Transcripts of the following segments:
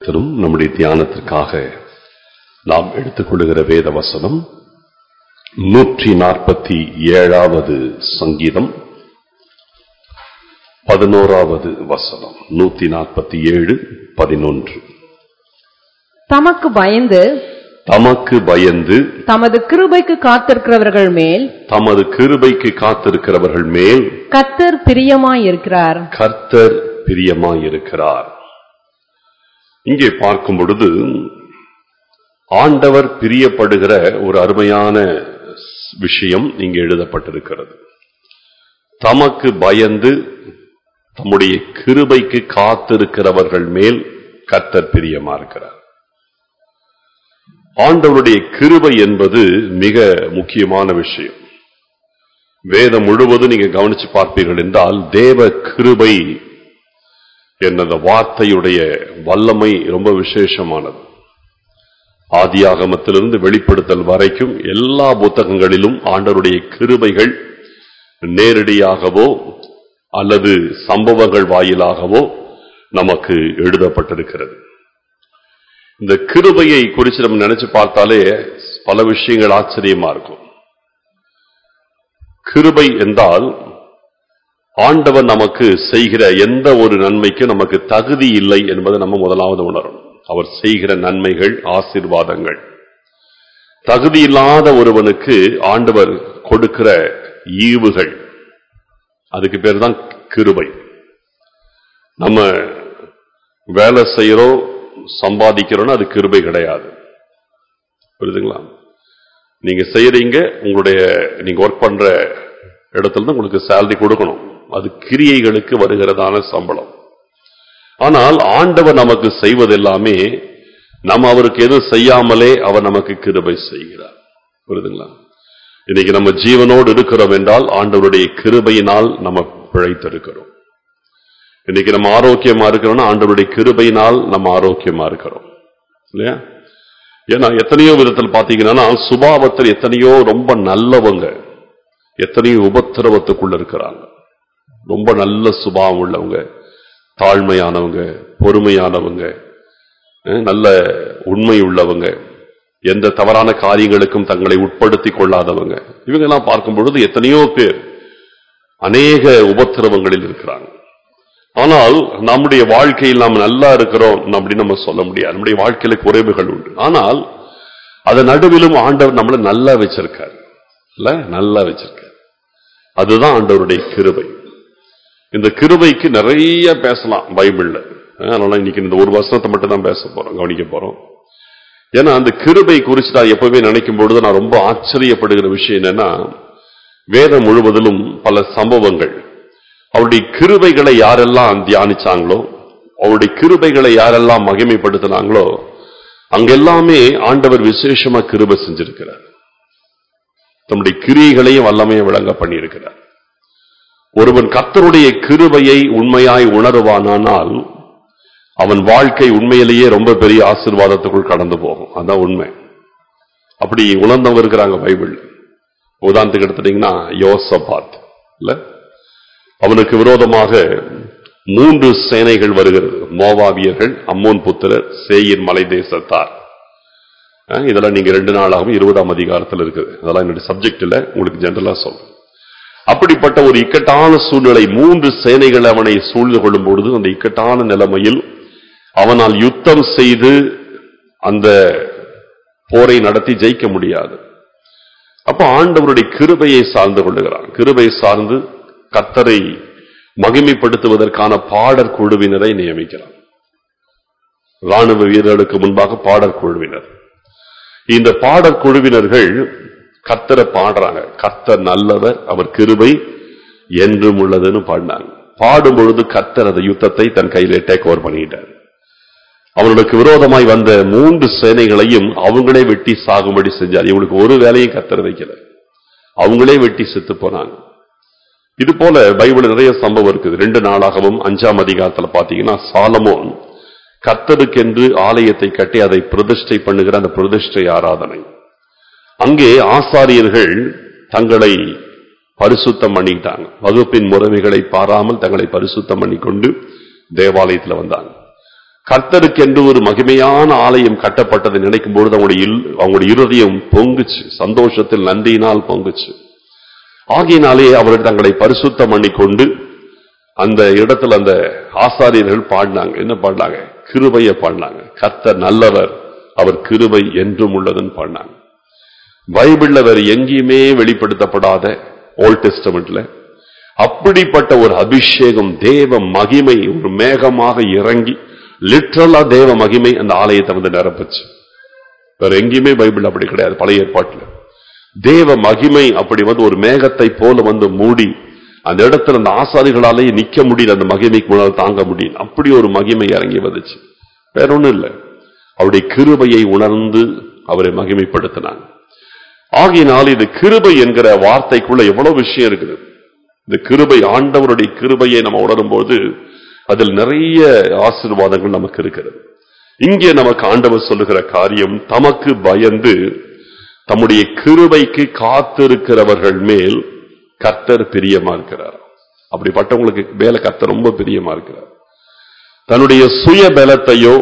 திரும் நம்முடைய தியானத்திற்காக நாம் எடுத்துக்கொள்ளுகிற வேத வசனம் நூற்றி நாற்பத்தி ஏழாவது சங்கீதம் பதினோராவது வசனம் நூத்தி நாற்பத்தி ஏழு பதினொன்று தமக்கு பயந்து தமக்கு பயந்து தமது கிருபைக்கு காத்திருக்கிறவர்கள் மேல் தமது கிருபைக்கு காத்திருக்கிறவர்கள் மேல் கத்தர் பிரியமாயிருக்கிறார் கர்த்தர் பிரியமாயிருக்கிறார் இங்கே பார்க்கும் பொழுது ஆண்டவர் பிரியப்படுகிற ஒரு அருமையான விஷயம் இங்கே எழுதப்பட்டிருக்கிறது தமக்கு பயந்து தம்முடைய கிருபைக்கு காத்திருக்கிறவர்கள் மேல் கர்த்தர் பிரியமா இருக்கிறார் ஆண்டவருடைய கிருபை என்பது மிக முக்கியமான விஷயம் வேதம் முழுவதும் நீங்க கவனிச்சு பார்ப்பீர்கள் என்றால் தேவ கிருபை என்னத வார்த்தையுடைய வல்லமை ரொம்ப விசேஷமானது ஆதியாகமத்திலிருந்து வெளிப்படுத்தல் வரைக்கும் எல்லா புத்தகங்களிலும் ஆண்டவருடைய கிருபைகள் நேரடியாகவோ அல்லது சம்பவங்கள் வாயிலாகவோ நமக்கு எழுதப்பட்டிருக்கிறது இந்த கிருபையை குறித்து நம்ம நினைச்சு பார்த்தாலே பல விஷயங்கள் ஆச்சரியமா இருக்கும் கிருபை என்றால் ஆண்டவர் நமக்கு செய்கிற எந்த ஒரு நன்மைக்கும் நமக்கு தகுதி இல்லை என்பதை நம்ம முதலாவது உணரணும் அவர் செய்கிற நன்மைகள் ஆசீர்வாதங்கள் தகுதி இல்லாத ஒருவனுக்கு ஆண்டவர் கொடுக்கிற ஈவுகள் அதுக்கு பேர் தான் கிருபை நம்ம வேலை செய்யறோம் சம்பாதிக்கிறோம்னா அது கிருபை கிடையாது புரியுதுங்களா நீங்க செய்யறீங்க உங்களுடைய நீங்க ஒர்க் பண்ற இடத்துல இருந்து உங்களுக்கு சேலரி கொடுக்கணும் அது கிரியைகளுக்கு வருகிறதான சம்பளம் ஆனால் ஆண்டவர் நமக்கு செய்வதெல்லாமே நம்ம அவருக்கு எதுவும் செய்யாமலே அவர் நமக்கு கிருபை செய்கிறார் புரியுதுங்களா இன்னைக்கு நம்ம ஜீவனோடு இருக்கிறோம் என்றால் ஆண்டவருடைய கிருபையினால் நம்ம பிழைத்திருக்கிறோம் இன்னைக்கு நம்ம ஆரோக்கியமா இருக்கிறோம்னா ஆண்டவருடைய கிருபையினால் நம்ம ஆரோக்கியமா இருக்கிறோம் இல்லையா ஏன்னா எத்தனையோ விதத்தில் பாத்தீங்கன்னா சுபாவத்தில் எத்தனையோ ரொம்ப நல்லவங்க எத்தனையோ உபத்திரவத்துக்குள்ள இருக்கிறாங்க ரொம்ப நல்ல சுபாவம் உள்ளவங்க தாழ்மையானவங்க பொறுமையானவங்க அஹ், நல்ல உண்மை உள்ளவங்க எந்த தவறான காரியங்களுக்கும் தங்களை உட்படுத்தி கொள்ளாதவங்க இவங்கெல்லாம் பார்க்கும் பொழுது எத்தனையோ பேர் அநேக உபத்திரவங்களில் இருக்கிறாங்க ஆனால் நம்முடைய வாழ்க்கையில் நாம் நல்லா இருக்கிறோம் அப்படின்னு நம்ம சொல்ல முடியாது நம்முடைய வாழ்க்கையில குறைவுகள் உண்டு ஆனால் அதன் நடுவிலும் ஆண்டவர் நம்மளை நல்லா வச்சிருக்காரு இல்ல நல்லா வச்சிருக்காரு அதுதான் ஆண்டவருடைய கிருபை இந்த கிருபைக்கு நிறைய பேசலாம் பைபிள்ல அதனால இன்னைக்கு இந்த ஒரு வசனத்தை மட்டும் தான் பேச போறோம் கவனிக்க போறோம் ஏன்னா அந்த கிருபை குறித்து நான் எப்பவுமே நினைக்கும் பொழுது நான் ரொம்ப ஆச்சரியப்படுகிற விஷயம் என்னன்னா வேதம் முழுவதிலும் பல சம்பவங்கள் அவருடைய கிருபைகளை யாரெல்லாம் தியானிச்சாங்களோ அவருடைய கிருபைகளை யாரெல்லாம் மகிமைப்படுத்தினாங்களோ அங்கெல்லாமே ஆண்டவர் விசேஷமா கிருபை செஞ்சிருக்கிறார் தம்முடைய கிரியைகளையும் வல்லமையை விளங்க பண்ணியிருக்கிறார் ஒருவன் கர்த்தருடைய கிருபையை உண்மையாய் உணருவானானால் அவன் வாழ்க்கை உண்மையிலேயே ரொம்ப பெரிய ஆசீர்வாதத்துக்குள் கடந்து போகும் அதான் உண்மை அப்படி உணர்ந்தவங்க இருக்கிறாங்க பைபிள் உதாரணத்துக்கு எடுத்துட்டீங்கன்னா யோசபாத் இல்ல அவனுக்கு விரோதமாக மூன்று சேனைகள் வருகிறது மோவாவியர்கள் அம்மோன் புத்திரர் சேயின் மலை தேசத்தார் அஹ், இதெல்லாம் நீங்க ரெண்டு நாளாகவும் இருபதாம் அதிகாரத்தில் இருக்குது அதெல்லாம் என்னுடைய சப்ஜெக்ட் இல்ல உங்களுக்கு ஜெனரலா சொல்றேன் அப்படிப்பட்ட ஒரு இக்கட்டான சூழ்நிலை மூன்று சேனைகள் அவனை சூழ்ந்து கொள்ளும் பொழுது அந்த இக்கட்டான நிலைமையில் அவனால் யுத்தம் செய்து அந்த போரை நடத்தி ஜெயிக்க முடியாது அப்ப ஆண்டவருடைய கிருபையை சார்ந்து கொள்ளுகிறான் கிருபை சார்ந்து கத்தரை மகிமைப்படுத்துவதற்கான பாடற் குழுவினரை நியமிக்கிறான் ராணுவ வீரர்களுக்கு முன்பாக பாடற் குழுவினர் இந்த பாடற் குழுவினர்கள் கர்த்தரை பாடுறாங்க கர்த்தர் நல்லவர் அவர் கிருபை என்றும் உள்ளதுன்னு பாடினாங்க பாடும் பொழுது கர்த்தர் அந்த யுத்தத்தை தன் கையிலே டேக் ஓவர் பண்ணிட்டார் அவர்களுக்கு விரோதமாய் வந்த மூன்று சேனைகளையும் அவங்களே வெட்டி சாகும்படி செஞ்சார் இவங்களுக்கு ஒரு வேலையும் கர்த்தர் வைக்கல அவங்களே வெட்டி செத்து போனாங்க இது போல பைபிள் நிறைய சம்பவம் இருக்குது ரெண்டு நாளாகவும் அஞ்சாம் அதிகாரத்துல பாத்தீங்கன்னா சாலமோன் கர்த்தருக்கென்று ஆலயத்தை கட்டி அதை பிரதிஷ்டை பண்ணுகிற அந்த பிரதிஷ்டை ஆராதனை அங்கே ஆசாரியர்கள் தங்களை பரிசுத்தம் பண்ணிட்டாங்க வகுப்பின் முறைமைகளை பாராமல் தங்களை பரிசுத்தம் பண்ணிக்கொண்டு தேவாலயத்துல வந்தாங்க கர்த்தருக்கு என்று ஒரு மகிமையான ஆலயம் கட்டப்பட்டதை நினைக்கும் பொழுது அவங்களுடைய இல்- அவங்களுடைய இருதயம் பொங்குச்சு சந்தோஷத்தில் நன்றியினால் பொங்குச்சு ஆகையினாலே அவர்கள் தங்களை பரிசுத்தம் பண்ணிக்கொண்டு அந்த இடத்துல அந்த ஆசாரியர்கள் பாடினாங்க என்ன பாடினாங்க கிருபையை பாடினாங்க கர்த்தர் நல்லவர் அவர் கிருபை என்றும் உள்ளதுன்னு பாடினாங்க பைபிள்ல வேற எங்கேயுமே வெளிப்படுத்தப்படாத ஓல்ட் டெஸ்டமெண்ட்ல அப்படிப்பட்ட ஒரு அபிஷேகம் தேவ மகிமை ஒரு மேகமாக இறங்கி லிட்ரலா தேவ மகிமை அந்த ஆலயத்தை வந்து நிரப்புச்சு வேற எங்கேயுமே பைபிள் அப்படி கிடையாது பழைய ஏற்பாட்டுல தேவ மகிமை அப்படி வந்து ஒரு மேகத்தை போல வந்து மூடி அந்த இடத்துல அந்த ஆசாரிகளாலேயே நிக்க முடியல அந்த மகிமைக்கு முன்னால் தாங்க முடியல அப்படி ஒரு மகிமை இறங்கி வந்துச்சு வேற ஒண்ணும் இல்லை அவருடைய கிருபையை உணர்ந்து அவரை மகிமைப்படுத்தினாங்க ஆகையினால் இது கிருபை என்கிற வார்த்தைக்குள்ள எவ்வளவு விஷயம் இருக்குது இந்த கிருபை ஆண்டவருடைய கிருபையை நம்ம உணரும்போது அதில் நிறைய ஆசீர்வாதங்கள் நமக்கு இருக்கிறது இங்கே நமக்கு ஆண்டவர் சொல்லுகிற காரியம் தமக்கு பயந்து தம்முடைய கிருபைக்கு காத்திருக்கிறவர்கள் மேல் கர்த்தர் பிரியமா இருக்கிறார் அப்படிப்பட்டவங்களுக்கு மேல கர்த்தர் ரொம்ப பிரியமா இருக்கிறார் தன்னுடைய சுய பலத்தையோ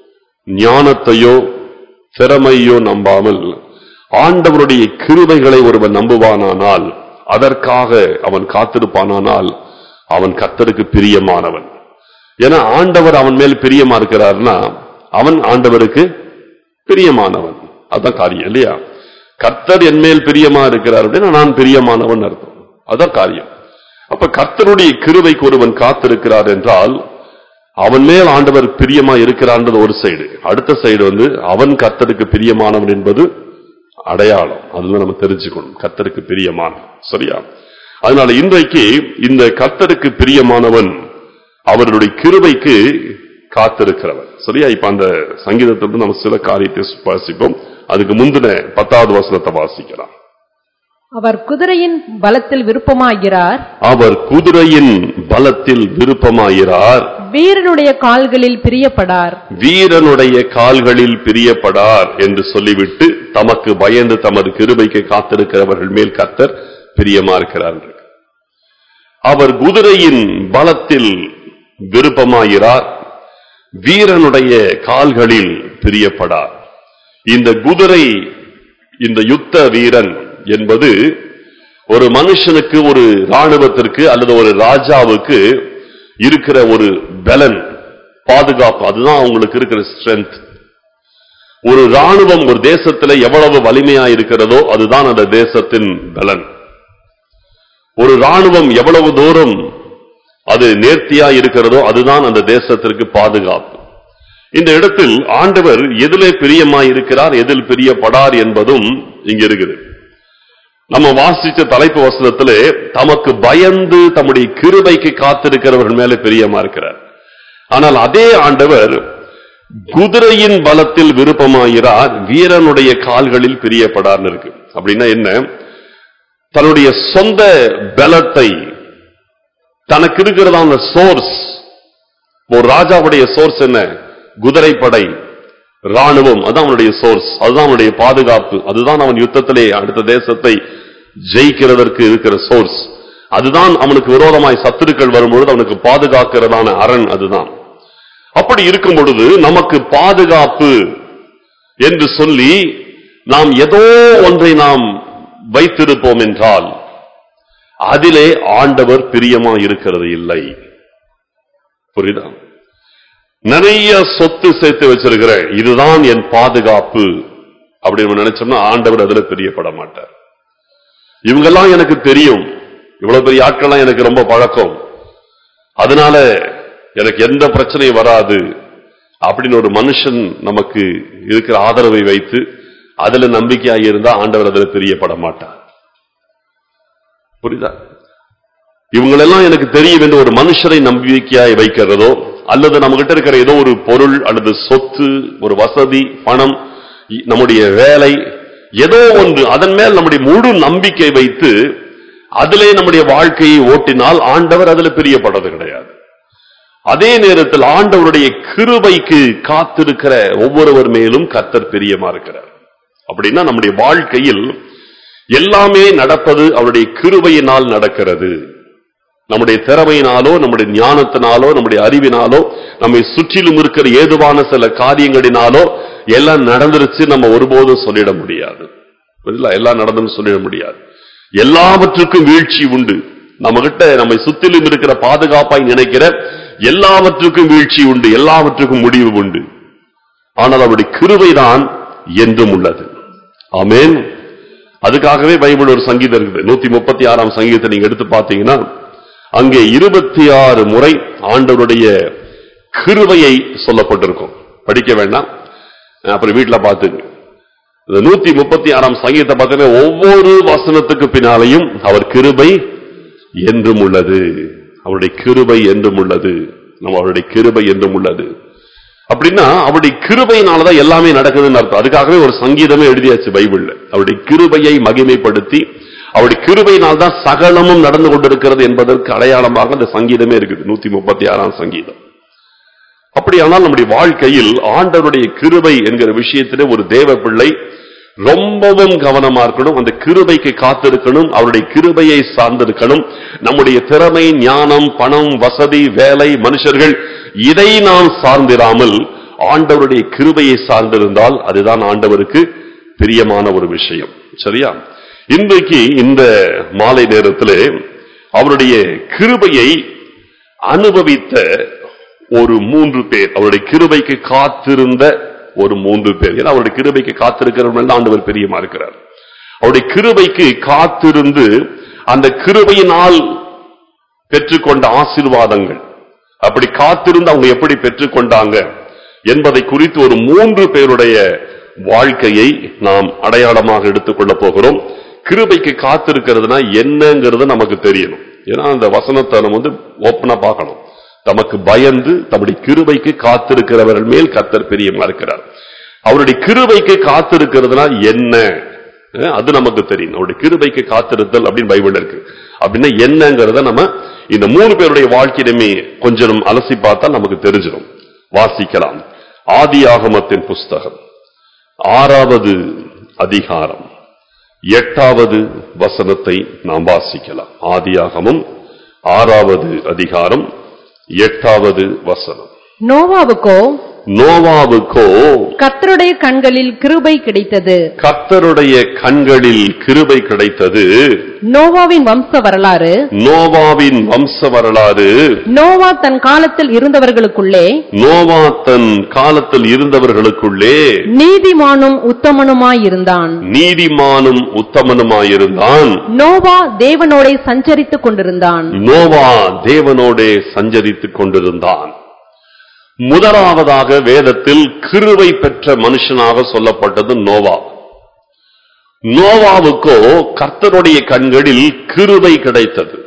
ஞானத்தையோ திறமையோ நம்பாமல் ஆண்டவருடைய கிருபைகளை ஒருவன் நம்புவானானால் அதற்காக அவன் காத்திருப்பானானால் அவன் கர்த்தருக்கு பிரியமானவன் ஏன்னா ஆண்டவர் அவன் மேல் பிரியமா இருக்கிறார்னா அவன் ஆண்டவருக்கு பிரியமானவன் அதான் காரியம் இல்லையா கர்த்தர் என் மேல் பிரியமா இருக்கிறார் அப்படின்னா நான் பிரியமானவன் அர்த்தம் அதான் காரியம் அப்ப கர்த்தருடைய கிருபைக்கு ஒருவன் காத்திருக்கிறார் என்றால் அவன் மேல் ஆண்டவர் பிரியமா இருக்கிறான்றது ஒரு சைடு அடுத்த சைடு வந்து அவன் கர்த்தருக்கு பிரியமானவன் என்பது அடையாளம் அதுதான் நம்ம தெரிஞ்சுக்கணும் கர்த்தருக்கு பிரியமானவன் சரியா அதனால இன்றைக்கு இந்த கர்த்தருக்கு பிரியமானவன் அவருடைய கிருபைக்கு காத்திருக்கிறவன் சரியா இப்ப அந்த சங்கீதத்திலிருந்து நம்ம சில காரியத்தை வாசிப்போம் அதுக்கு முந்தின பத்தாவது வசனத்தை வாசிக்கலாம் அவர் குதிரையின் பலத்தில் விருப்பமாகிறார் அவர் குதிரையின் பலத்தில் விருப்பமாயிரார் வீரனுடைய கால்களில் பிரியப்படார் வீரனுடைய கால்களில் பிரியப்படார் என்று சொல்லிவிட்டு தமக்கு பயந்து தமது கிருபைக்கு காத்திருக்கிறவர்கள் மேல் கர்த்தர் பிரியமா இருக்கிறார் அவர் குதிரையின் பலத்தில் விருப்பமாயிரார் வீரனுடைய கால்களில் பிரியப்படார் இந்த குதிரை இந்த யுத்த வீரன் என்பது ஒரு மனுஷனுக்கு ஒரு ராணுவத்திற்கு அல்லது ஒரு ராஜாவுக்கு இருக்கிற ஒரு பலன் பாதுகாப்பு அதுதான் அவங்களுக்கு இருக்கிற ஸ்ட்ரென்த் ஒரு ராணுவம் ஒரு தேசத்துல எவ்வளவு வலிமையா இருக்கிறதோ அதுதான் அந்த தேசத்தின் பலன் ஒரு ராணுவம் எவ்வளவு தூரம் அது நேர்த்தியா இருக்கிறதோ அதுதான் அந்த தேசத்திற்கு பாதுகாப்பு இந்த இடத்தில் ஆண்டவர் எதிலே பிரியமாய் இருக்கிறார் எதில் பிரியப்படார் என்பதும் இங்க இருக்குது நம்ம வாசிச்ச தலைப்பு வசனத்திலே தமக்கு பயந்து தம்முடைய கிருபைக்கு காத்திருக்கிறவர்கள் மேல பிரியமா இருக்கிறார் ஆனால் அதே ஆண்டவர் குதிரையின் பலத்தில் விருப்பமாகிறார் வீரனுடைய கால்களில் பிரியப்படார்னு இருக்கு அப்படின்னா என்ன தன்னுடைய சொந்த பலத்தை தனக்கு இருக்கிறதான சோர்ஸ் ஒரு ராஜாவுடைய சோர்ஸ் என்ன குதிரைப்படை ராணுவம் அதான் அவனுடைய சோர்ஸ் அதுதான் அவனுடைய பாதுகாப்பு அதுதான் அவன் யுத்தத்திலே அடுத்த தேசத்தை ஜெயிக்கிறதற்கு இருக்கிற சோர்ஸ் அதுதான் அவனுக்கு விரோதமாய் சத்துருக்கள் வரும்பொழுது அவனுக்கு பாதுகாக்கிறதான அரண் அதுதான் அப்படி இருக்கும் பொழுது நமக்கு பாதுகாப்பு என்று சொல்லி நாம் ஏதோ ஒன்றை நாம் வைத்திருப்போம் என்றால் அதிலே ஆண்டவர் பிரியமா இருக்கிறது இல்லை புரியுதா நிறைய சொத்து சேர்த்து வச்சிருக்கிறேன் இதுதான் என் பாதுகாப்பு அப்படின்னு நினைச்சோம்னா ஆண்டவர் அதுல பிரியப்பட மாட்டார் இவங்கெல்லாம் எனக்கு தெரியும் இவ்வளவு பெரிய ஆட்கள்லாம் எனக்கு ரொம்ப பழக்கம் அதனால எனக்கு எந்த பிரச்சனையும் வராது அப்படின்னு ஒரு மனுஷன் நமக்கு இருக்கிற ஆதரவை வைத்து அதுல நம்பிக்கையாக இருந்தா ஆண்டவர் அதுல பிரியப்பட மாட்டார் புரியுதா இவங்களெல்லாம் எனக்கு தெரியும் என்று ஒரு மனுஷரை நம்பிக்கையாய் வைக்கிறதோ அல்லது நம்ம கிட்ட இருக்கிற ஏதோ ஒரு பொருள் அல்லது சொத்து ஒரு வசதி பணம் இ- நம்முடைய வேலை ஏதோ ஒன்று அதன் மேல் நம்முடைய முழு நம்பிக்கை வைத்து அதிலே நம்முடைய வாழ்க்கையை ஓட்டினால் ஆண்டவர் அதுல பிரியப்படுறது கிடையாது அதே நேரத்தில் ஆண்டவருடைய கிருபைக்கு காத்திருக்கிற ஒவ்வொருவர் மேலும் கர்த்தர் பிரியமா இருக்கிறார் அப்படின்னா நம்முடைய வாழ்க்கையில் எல்லாமே நடப்பது அவருடைய கிருபையினால் நடக்கிறது நம்முடைய திறமையினாலோ நம்முடைய ஞானத்தினாலோ நம்முடைய அறிவினாலோ நம்மை சுற்றிலும் இருக்கிற ஏதுவான சில காரியங்களினாலோ எல்லாம் நடந்துருச்சு நம்ம ஒருபோதும் சொல்லிட முடியாது புரியுதுல? எல்லாம் நடந்துன்னு சொல்லிட முடியாது எல்லாவற்றுக்கும் வீழ்ச்சி உண்டு நம்ம கிட்ட நம்மை சுற்றிலும் இருக்கிற பாதுகாப்பாய் நினைக்கிற எல்லாவற்றுக்கும் வீழ்ச்சி உண்டு எல்லாவற்றுக்கும் முடிவு உண்டு ஆனால் அவருடைய கிருபைதான் என்றும் உள்ளது ஆமென் அதுக்காகவே பைபிள் ஒரு சங்கீதம் இருக்குது நூத்தி முப்பத்தி ஆறாம் சங்கீதத்தை நீங்க எடுத்து பார்த்தீங்கன்னா அங்கே இருபத்தி ஆறு முறை ஆண்டவருடைய கிருபையை சொல்லப்பட்டிருக்கும் படிக்க வேண்டாம் அப்புறம் வீட்டுல பார்த்துங்க இந்த நூத்தி முப்பத்தி ஆறாம் சங்கீதத்தை பார்த்தீங்கன்னா ஒவ்வொரு வசனத்துக்கு பின்னாலையும் அவர் கிருபை என்றும் உள்ளது அவருடைய கிருபை என்றும் உள்ளது நம்ம அவருடைய கிருபை என்றும் உள்ளது அப்படின்னா அவருடைய கிருபையினாலதான் எல்லாமே நடக்குதுன்னு அர்த்தம் அதுக்காகவே ஒரு சங்கீதமே எழுதியாச்சு பைபிள்ல அவருடைய கிருபையை மகிமைப்படுத்தி அவருடைய கிருபையினால் தான் சகலமும் நடந்து கொண்டிருக்கிறது என்பதற்கு அடையாளமாக அந்த சங்கீதமே இருக்குது நூத்தி முப்பத்தி ஆறாம் சங்கீதம் அப்படியானால் நம்முடைய வாழ்க்கையில் ஆண்டவருடைய கிருபை என்கிற விஷயத்திலே ஒரு தேவ பிள்ளை ரொம்பவும் கவனமா இருக்கணும் அந்த கிருபைக்கு காத்திருக்கணும் அவருடைய கிருபையை சார்ந்திருக்கணும் நம்முடைய திறமை ஞானம் பணம் வசதி வேலை மனுஷர்கள் இதை நாம் சார்ந்திராமல் ஆண்டவருடைய கிருபையை சார்ந்திருந்தால் அதுதான் ஆண்டவருக்கு பிரியமான ஒரு விஷயம் சரியா இன்றைக்கு இந்த மாலை நேரத்திலே அவருடைய கிருபையை அனுபவித்த ஒரு மூன்று பேர் அவருடைய கிருபைக்கு காத்திருந்த ஒரு மூன்று பேர் ஏன்னா அவருடைய கிருபைக்கு காத்திருக்கிறவர்கள் ஆண்டவர் பிரியமா இருக்கிறார் அவருடைய கிருபைக்கு காத்திருந்து அந்த கிருபையினால் பெற்றுக்கொண்ட ஆசீர்வாதங்கள் அப்படி காத்திருந்து அவங்க எப்படி பெற்றுக்கொண்டாங்க என்பதை குறித்து ஒரு மூன்று பேருடைய வாழ்க்கையை நாம் அடையாளமாக எடுத்துக்கொள்ள போகிறோம் கிருபைக்கு காத்திருக்கிறதுனா என்னங்கிறது நமக்கு தெரியணும் ஏன்னா அந்த வசனத்தை நம்ம வந்து ஓப்பனா பார்க்கணும் தமக்கு பயந்து தம்முடைய கிருபைக்கு காத்திருக்கிறவர்கள் மேல் கத்தர் பிரியமா இருக்கிறார் அவருடைய கிருபைக்கு காத்திருக்கிறதுனா என்ன அஹ் அது நமக்கு தெரியும் அவருடைய கிருபைக்கு காத்திருத்தல் அப்படின்னு பைபிள் இருக்கு அப்படின்னா என்னங்கிறத நம்ம இந்த மூணு பேருடைய வாழ்க்கையிலுமே கொஞ்சம் நம்ம அலசி பார்த்தா நமக்கு தெரிஞ்சிடும் வாசிக்கலாம் ஆதியாகமத்தின் புஸ்தகம் ஆறாவது அதிகாரம் எட்டாவது வசனத்தை நாம் வாசிக்கலாம் ஆதியாகமம் ஆறாவது அதிகாரம் எட்டாவது வசனம் நோவாவுக்கோ நோவாவுக்கோ கர்த்தருடைய கண்களில் கிருபை கிடைத்தது கர்த்தருடைய கண்களில் கிருபை கிடைத்தது நோவாவின் வம்ச வரலாறு நோவாவின் வம்ச வரலாறு நோவா தன் காலத்தில் இருந்தவர்களுக்குள்ளே நோவா தன் காலத்தில் இருந்தவர்களுக்குள்ளே நீதிமானும் உத்தமனுமாயிருந்தான் நீதிமானும் உத்தமனுமாயிருந்தான் நோவா தேவனோடே சஞ்சரித்துக் கொண்டிருந்தான் நோவா தேவனோடே சஞ்சரித்துக் கொண்டிருந்தான் முதலாவதாக வேதத்தில் கிருவை பெற்ற மனுஷனாக சொல்லப்பட்டது நோவா நோவாவுக்கோ கர்த்தருடைய கண்களில் கிருபை கிடைத்தது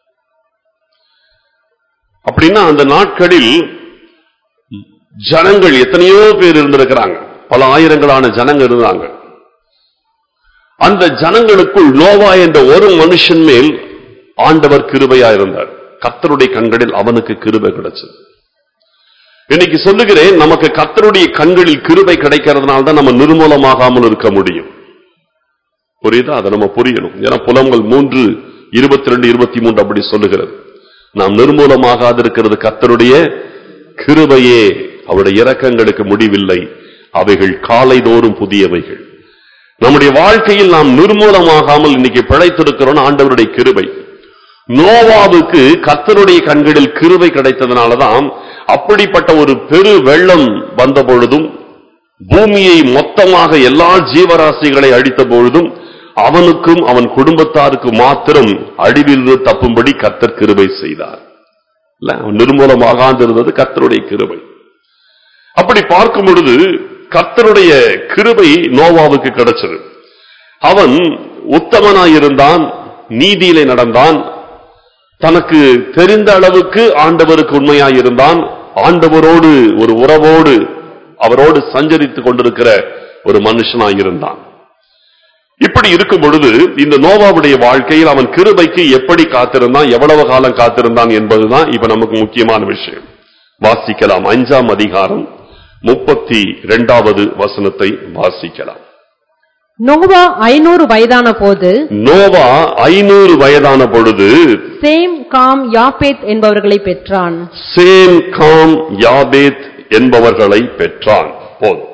அப்படின்னா அந்த நாட்களில் ஜனங்கள் எத்தனையோ பேர் இருந்திருக்கிறாங்க பல ஆயிரங்களான ஜனங்கள் இருந்தாங்க அந்த ஜனங்களுக்குள் நோவா என்ற ஒரு மனுஷன் மேல் ஆண்டவர் கிருபையா இருந்தார் கர்த்தருடைய கண்களில் அவனுக்கு கிருபை கிடைச்சது இன்னைக்கு சொல்லுகிறேன் நமக்கு கர்த்தருடைய கண்களில் கிருபை கிடைக்கிறதுனால தான் நம்ம நிர்மூலமாகாமல் இருக்க முடியும் புரியுதா அதை நம்ம புரியணும் ஏன்னா புலங்கள் மூன்று இருபத்தி ரெண்டு இருபத்தி மூன்று அப்படி சொல்லுகிறது நாம் நிர்மூலமாகாது இருக்கிறது கர்த்தருடைய கிருபையே அவருடைய இரக்கங்களுக்கு முடிவில்லை அவைகள் காலைதோறும் புதியவைகள் நம்முடைய வாழ்க்கையில் நாம் நிர்மூலமாகாமல் இன்னைக்கு பிழைத்திருக்கிறோம் ஆண்டவருடைய கிருபை நோவாவுக்கு கர்த்தருடைய கண்களில் கிருபை கிடைத்ததுனாலதான் அப்படிப்பட்ட ஒரு பெரு வெள்ளம் வந்த பொழுதும் பூமியை மொத்தமாக எல்லா ஜீவராசிகளை அழித்த பொழுதும் அவனுக்கும் அவன் குடும்பத்தாருக்கு மாத்திரம் அழிவிலிருந்து தப்பும்படி கர்த்தர் கிருபை செய்தார் இல்ல அவன் நிர்மூலமாகாந்திருந்தது கர்த்தருடைய கிருபை அப்படி பார்க்கும் பொழுது கர்த்தருடைய கிருபை நோவாவுக்கு கிடைச்சது அவன் உத்தமனாயிருந்தான் நீதியிலே நடந்தான் தனக்கு தெரிந்த அளவுக்கு ஆண்டவருக்கு உண்மையாயிருந்தான் ஆண்டவரோடு ஒரு உறவோடு அவரோடு சஞ்சரித்துக் கொண்டிருக்கிற ஒரு மனுஷனாயிருந்தான் இப்படி இருக்கும் பொழுது இந்த நோவாவுடைய வாழ்க்கையில் அவன் கிருபைக்கு எப்படி காத்திருந்தான் எவ்வளவு காலம் காத்திருந்தான் என்பதுதான் இப்ப நமக்கு முக்கியமான விஷயம் வாசிக்கலாம் அஞ்சாம் அதிகாரம் முப்பத்தி இரண்டாவது வசனத்தை வாசிக்கலாம் நோவா ஐநூறு வயதான போது நோவா ஐநூறு வயதான பொழுது சேம் காம் யாப்பேத் என்பவர்களை பெற்றான் சேம் காம் யாபேத் என்பவர்களை பெற்றான் போதும்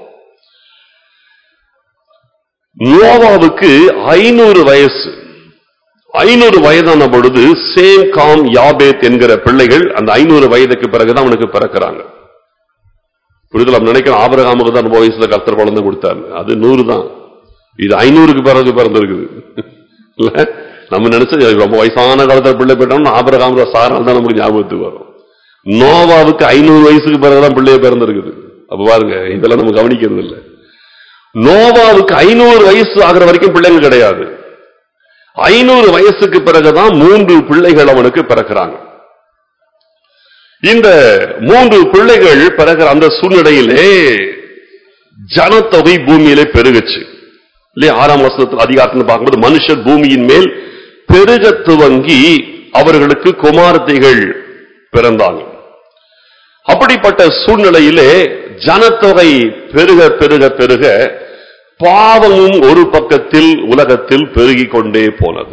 நோவாவுக்கு ஐநூறு வயசு ஐநூறு வயதான பொழுது சேம் காம் யாபேத் என்கிற பிள்ளைகள் அந்த ஐநூறு வயதுக்கு பிறகுதான் அவனுக்கு பிறக்கிறாங்க புரிதல் நம்ம நினைக்கிறோம் ஆபரகாமுக்கு தான் ரொம்ப வயசுல கர்த்தர் குழந்தை கொடுத்தாரு அது நூறு தான் இது ஐநூறுக்கு பிறகு பிறந்திருக்குது இல்ல நம்ம நினைச்சது எனக்கு ரொம்ப வயசான காலத்துல பிள்ளை போயிட்டோம்னா ஆபரகாம் சாரால் தான் நமக்கு ஞாபகத்துக்கு வரும் நோவாவுக்கு ஐநூறு வயசுக்கு பிறகுதான் பிள்ளைய பிறந்திருக்குது அப்ப பாருங்க இதெல்லாம் நம்ம கவனிக்கிறது இல்லை நோவாவுக்கு ஐநூறு வயசு ஆகிற வரைக்கும் பிள்ளைங்க கிடையாது ஐநூறு வயசுக்கு பிறகுதான் மூன்று பிள்ளைகள் அவனுக்கு பிறக்கிறாங்க இந்த மூன்று பிள்ளைகள் பிறகுற அந்த சூழ்நிலையிலே ஜனத்தொகை பூமியிலே பெருகுச்சு இல்லையா ஆறாம் வசனத்தில் அதிகாரத்தில் பார்க்கும்போது மனுஷர் பூமியின் மேல் பெருக துவங்கி அவர்களுக்கு குமாரத்தைகள் பிறந்தாங்க அப்படிப்பட்ட சூழ்நிலையிலே ஜனத்தொகை பெருக பெருக பெருக பாவமும் ஒரு பக்கத்தில் உலகத்தில் பெருகிக் கொண்டே போனது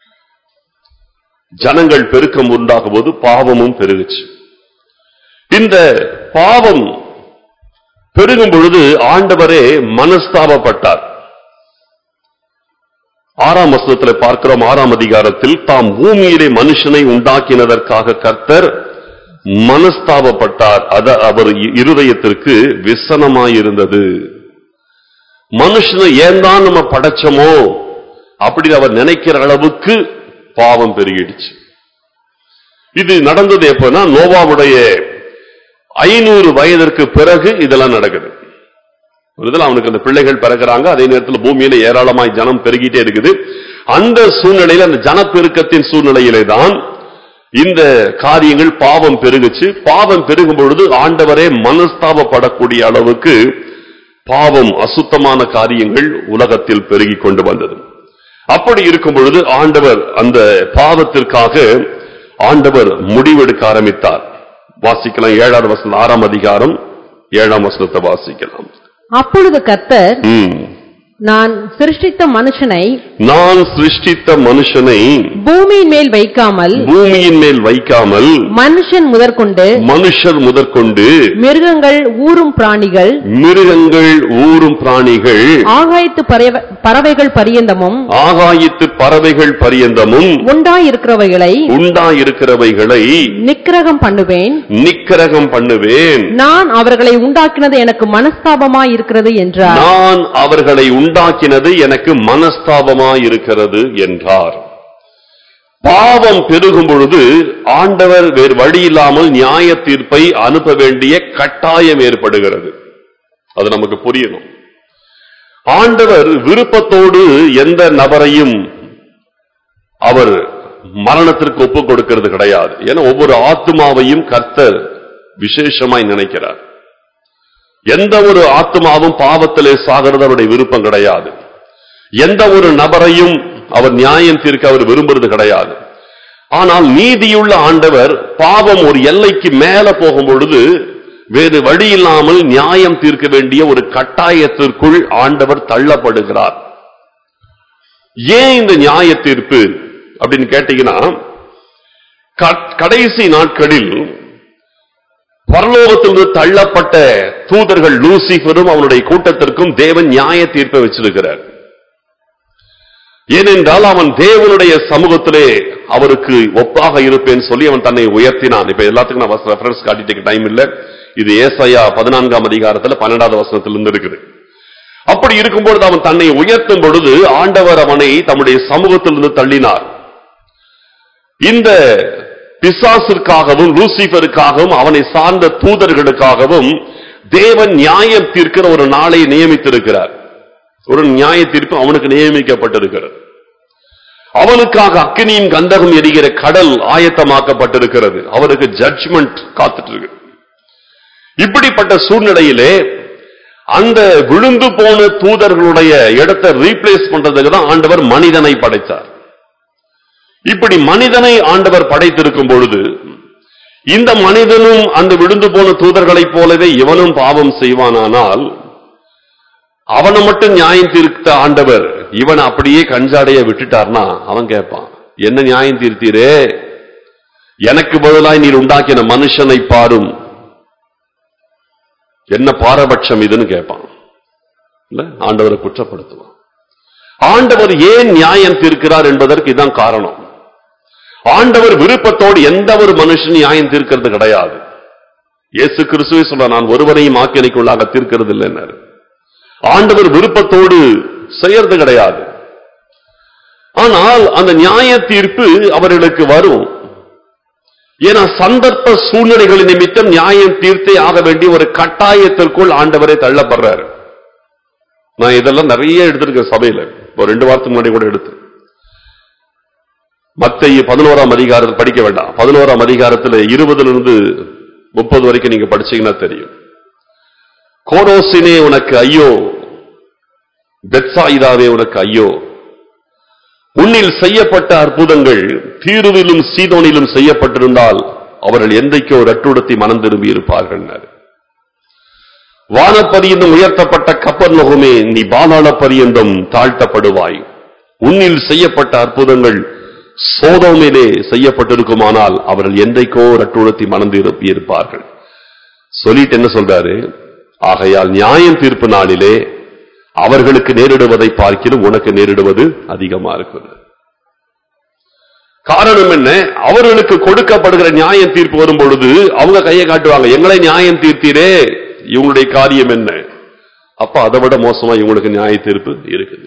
ஜனங்கள் பெருக்கம் உண்டாகும் போது பாவமும் பெருகுச்சு இந்த பாவம் பெருகும் பொழுது ஆண்டவரே மனஸ்தாபப்பட்டார் ஆறாம் வசனத்தில் பார்க்கிறோம் ஆறாம் அதிகாரத்தில் தாம் பூமியிலே மனுஷனை உண்டாக்கினதற்காக கர்த்தர் மனஸ்தாபப்பட்டார் அது அவர் இருதயத்திற்கு விசனமாயிருந்தது மனுஷனை ஏன் தான் நம்ம படைச்சோமோ அப்படி அவர் நினைக்கிற அளவுக்கு பாவம் பெருகிடுச்சு இது நடந்தது எப்பன்னா நோவாவுடைய ஐநூறு வயதிற்கு பிறகு இதெல்லாம் நடக்குது புரியுதுல? அவனுக்கு அந்த பிள்ளைகள் பிறகுறாங்க அதே நேரத்தில் பூமியில ஏராளமாய் ஜனம் பெருகிட்டே இருக்குது அந்த சூழ்நிலையில அந்த ஜனப்பெருக்கத்தின் சூழ்நிலையிலே தான் இந்த காரியங்கள் பாவம் பெருகுச்சு பாவம் பெருகும் பொழுது ஆண்டவரே மனஸ்தாபப்படக்கூடிய அளவுக்கு பாவம் அசுத்தமான காரியங்கள் உலகத்தில் பெருகிக் கொண்டு வந்தது அப்படி இருக்கும் பொழுது ஆண்டவர் அந்த பாவத்திற்காக ஆண்டவர் முடிவெடுக்க ஆரம்பித்தார் வாசிக்கலாம் ஏழாவது வசனம் ஆறாம் அதிகாரம் ஏழாம் வசனத்தை வாசிக்கலாம் அப்பொழுது கர்த்தர் ம். நான் சிருஷ்டித்த மனுஷனை நான் சிருஷ்டித்த மனுஷனை பூமியின் மேல் வைக்காமல் பூமியின் மேல் வைக்காமல் மனுஷன் முதற்கொண்டு மனுஷர் முதற்கொண்டு மிருகங்கள் ஊரும் பிராணிகள் மிருகங்கள் ஊரும் பிராணிகள் ஆகாயத்து பறவை- பறவைகள் பரியந்தமும் ஆகாயத்து பறவைகள் பரியந்தமும் உண்டாயிருக்கிறவைகளை உண்டாயிருக்கிறவைகளை நிக்கிரகம் பண்ணுவேன் நிக்கிரகம் பண்ணுவேன் நான் அவர்களை உண்டாக்கினது எனக்கு மனஸ்தாபமாயிருக்கிறது என்றார் நான் அவர்களை உண்டாக்கினது எனக்கு மனஸ்தாபமாயிருக்கிறது என்றார் பாவம் பெருகும் பொழுது ஆண்டவர் வேறு வழி இல்லாமல் நியாய தீர்ப்பை அனுப்ப வேண்டிய கட்டாயம் ஏற்படுகிறது அது நமக்கு புரியணும் ஆண்டவர் விருப்பத்தோடு எந்த நபரையும் அவர் மரணத்திற்கு ஒப்புக் கொடுக்கிறது கிடையாது ஏன்னா ஒவ்வொரு ஆத்மாவையும் கர்த்தர் விசேஷமாய் நினைக்கிறார் எந்த ஒரு ஆத்மாவும் பாவத்திலே சாகிறது அவருடைய விருப்பம் கிடையாது எந்த ஒரு நபரையும் அவர் நியாயம் தீர்க்க அவர் விரும்புறது கிடையாது ஆனால் நீதியுள்ள ஆண்டவர் பாவம் ஒரு எல்லைக்கு மேல போகும் பொழுது வேறு வழி இல்லாமல் நியாயம் தீர்க்க வேண்டிய ஒரு கட்டாயத்திற்குள் ஆண்டவர் தள்ளப்படுகிறார் ஏன் இந்த நியாய தீர்ப்பு அப்படின்னு கேட்டீங்கன்னா க- கடைசி நாட்களில் பரலோகத்திலிருந்து தள்ளப்பட்ட தூதர்கள் லூசிபரும் அவனுடைய கூட்டத்திற்கும் தேவன் நியாய தீர்ப்பை வச்சிருக்கிறார் ஏனென்றால் அவன் தேவனுடைய சமூகத்திலே அவருக்கு ஒப்பாக இருப்பேன்னு சொல்லி அவன் தன்னை உயர்த்தினான் இப்ப எல்லாத்துக்கும் நான் ரெஃபரன்ஸ் காட்டிட்டு டைம் இல்ல இது ஏசாயா பதினான்காம் அதிகாரத்துல பன்னெண்டாவது வசனத்திலிருந்து இருக்குது அப்படி இருக்கும்பொழுது அவன் தன்னை உயர்த்தும் பொழுது ஆண்டவர் அவனை தம்முடைய சமூகத்திலிருந்து தள்ளினார் இந்த பிசாசிற்காகவும் லூசிபருக்காகவும் அவனை சார்ந்த தூதர்களுக்காகவும் தேவன் நியாயம் தீர்க்கிற ஒரு நாளை நியமித்திருக்கிறார் ஒரு நியாய தீர்ப்பு அவனுக்கு நியமிக்கப்பட்டிருக்கிறது அவனுக்காக அக்கினியின் கந்தகம் எரிகிற கடல் ஆயத்தமாக்கப்பட்டிருக்கிறது அவனுக்கு ஜட்ஜ்மெண்ட் காத்துட்டு இருக்கு இப்படிப்பட்ட சூழ்நிலையிலே அந்த விழுந்து போன தூதர்களுடைய இடத்தை ரீப்ளேஸ் பண்றதுக்கு தான் ஆண்டவர் மனிதனை படைத்தார் இப்படி மனிதனை ஆண்டவர் படைத்திருக்கும் பொழுது இந்த மனிதனும் அந்த விழுந்து போன தூதர்களைப் போலவே இவனும் பாவம் செய்வானானால் அவனை மட்டும் நியாயம் தீர்த்த ஆண்டவர் இவன் அப்படியே கஞ்சாடைய விட்டுட்டார்னா அவன் கேட்பான் என்ன நியாயம் தீர்த்தீரே எனக்கு பதிலாய் நீர் உண்டாக்கின மனுஷனை பாரும் என்ன பாரபட்சம் இதுன்னு கேட்பான் இல்ல ஆண்டவரை குற்றப்படுத்துவான் ஆண்டவர் ஏன் நியாயம் தீர்க்கிறார் என்பதற்கு இதான் காரணம் ஆண்டவர் விருப்பத்தோடு எந்த ஒரு மனுஷன் நியாயம் தீர்க்கிறது கிடையாது இயேசு கிறிஸ்துவே சொல்ற நான் ஒருவரையும் ஆக்கினைக்குள்ளாக தீர்க்கிறது இல்லைன்னாரு ஆண்டவர் விருப்பத்தோடு செய்யறது கிடையாது ஆனால் அந்த நியாய தீர்ப்பு அவர்களுக்கு வரும் ஏன்னா சந்தர்ப்ப சூழ்நிலைகளின் நிமித்தம் நியாயம் தீர்த்தே ஆக வேண்டிய ஒரு கட்டாயத்திற்குள் ஆண்டவரை தள்ளப்படுறாரு நான் இதெல்லாம் நிறைய எடுத்திருக்கேன் சபையில ஒரு ரெண்டு வாரத்துக்கு முன்னாடி கூட எடுத்து மத்திய பதினோராம் அதிகாரத்தில் படிக்க வேண்டாம் பதினோராம் அதிகாரத்தில் இருபதுல இருந்து முப்பது வரைக்கும் நீங்க படிச்சீங்கன்னா தெரியும் கோரோசினே உனக்கு ஐயோ பெத்சாயிதாவே உனக்கு ஐயோ உன்னில் செய்யப்பட்ட அற்புதங்கள் தீருவிலும் சீதோனிலும் செய்யப்பட்டிருந்தால் அவர்கள் எந்தைக்கோ ரட்டுடத்தை மனம் திரும்பி இருப்பார்கள் வானப்பரியந்தம் உயர்த்தப்பட்ட கப்பர் நகுமே நீ பாதாள பரியந்தம் தாழ்த்தப்படுவாய் உன்னில் செய்யப்பட்ட அற்புதங்கள் சோதோமிலே செய்யப்பட்டிருக்குமானால் அவர்கள் எந்தைக்கோ ரட்டுடத்தை மணந்து இருப்பார்கள் சொல்லிட்டு என்ன சொல்றாரு ஆகையால் நியாயம் தீர்ப்பு நாளிலே அவர்களுக்கு நேரிடுவதை பார்க்கிலும் உனக்கு நேரிடுவது அதிகமா இருக்குது காரணம் என்ன அவர்களுக்கு கொடுக்கப்படுகிற நியாயம் தீர்ப்பு வரும் பொழுது அவங்க கையை காட்டுவாங்க எங்களை நியாயம் தீர்த்தீரே இவங்களுடைய காரியம் என்ன அப்ப அதை விட மோசமா இவங்களுக்கு நியாய தீர்ப்பு இருக்குது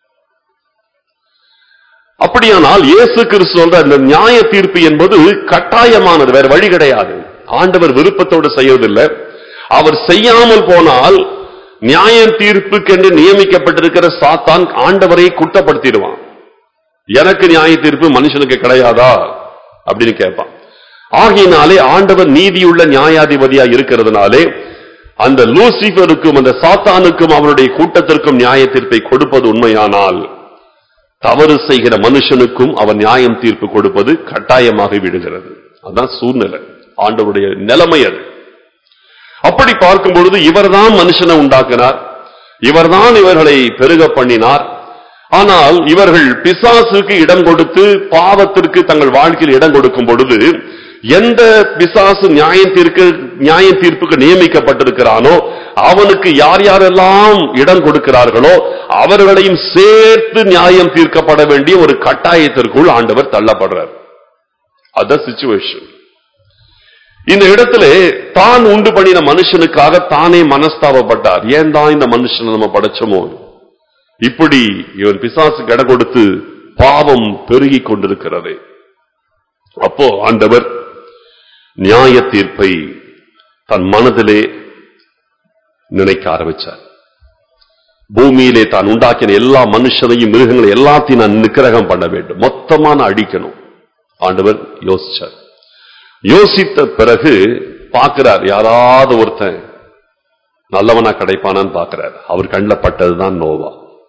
அப்படியானால் இயேசு கிறிஸ்து சொல்ற இந்த நியாய தீர்ப்பு என்பது கட்டாயமானது வேற வழி கிடையாது ஆண்டவர் விருப்பத்தோடு செய்யறதில்லை அவர் செய்யாமல் போனால் நியாய தீர்ப்புக்கென்று நியமிக்கப்பட்டிருக்கிற சாத்தான் ஆண்டவரை குற்றப்படுத்திடுவான் எனக்கு நியாய தீர்ப்பு மனுஷனுக்கு கிடையாதா அப்படின்னு கேட்பான் ஆகையினாலே ஆண்டவர் நீதியுள்ள நியாயாதிபதியா இருக்கிறதுனாலே அந்த லூசிபருக்கும் அந்த சாத்தானுக்கும் அவனுடைய கூட்டத்திற்கும் நியாய தீர்ப்பை கொடுப்பது உண்மையானால் தவறு செய்கிற மனுஷனுக்கும் அவன் நியாயம் தீர்ப்பு கொடுப்பது கட்டாயமாக விடுகிறது அதான் சூழ்நிலை ஆண்டவருடைய நிலைமை அது அப்படி பார்க்கும் பொழுது இவர்தான் மனுஷனை உண்டாக்கினார் இவர்தான் இவர்களை பெருக பண்ணினார் ஆனால் இவர்கள் பிசாசுக்கு இடம் கொடுத்து பாவத்திற்கு தங்கள் வாழ்க்கையில் இடம் கொடுக்கும் பொழுது எந்த பிசாசு நியாயம் தீர்க்க நியாய தீர்ப்புக்கு நியமிக்கப்பட்டிருக்கிறானோ அவனுக்கு யார் யாரெல்லாம் இடம் கொடுக்கிறார்களோ அவர்களையும் சேர்த்து நியாயம் தீர்க்கப்பட வேண்டிய ஒரு கட்டாயத்திற்குள் ஆண்டவர் தள்ளப்படுறார் அதான் சிச்சுவேஷன் இந்த இடத்துல தான் உண்டு பண்ணின மனுஷனுக்காக தானே மனஸ்தாபப்பட்டார் ஏன் தான் இந்த மனுஷனை நம்ம படைச்சோமோ இப்படி இவன் பிசாசுக்கு இடம் கொடுத்து பாவம் பெருகி கொண்டிருக்கிறது அப்போ ஆண்டவர் நியாய தீர்ப்பை தன் மனதிலே நினைக்க ஆரம்பிச்சார் பூமியிலே தான் உண்டாக்கின எல்லா மனுஷனையும் மிருகங்களை எல்லாத்தையும் நான் நிக்கிரகம் பண்ண வேண்டும் மொத்தமா நான் அடிக்கணும் ஆண்டவர் யோசிச்சார் யோசித்த பிறகு பார்க்கிறார் யாராவது ஒருத்தன் நல்லவனா கிடைப்பானான்னு பார்க்கிறார் அவர் கண்ணில் பட்டதுதான் நோவா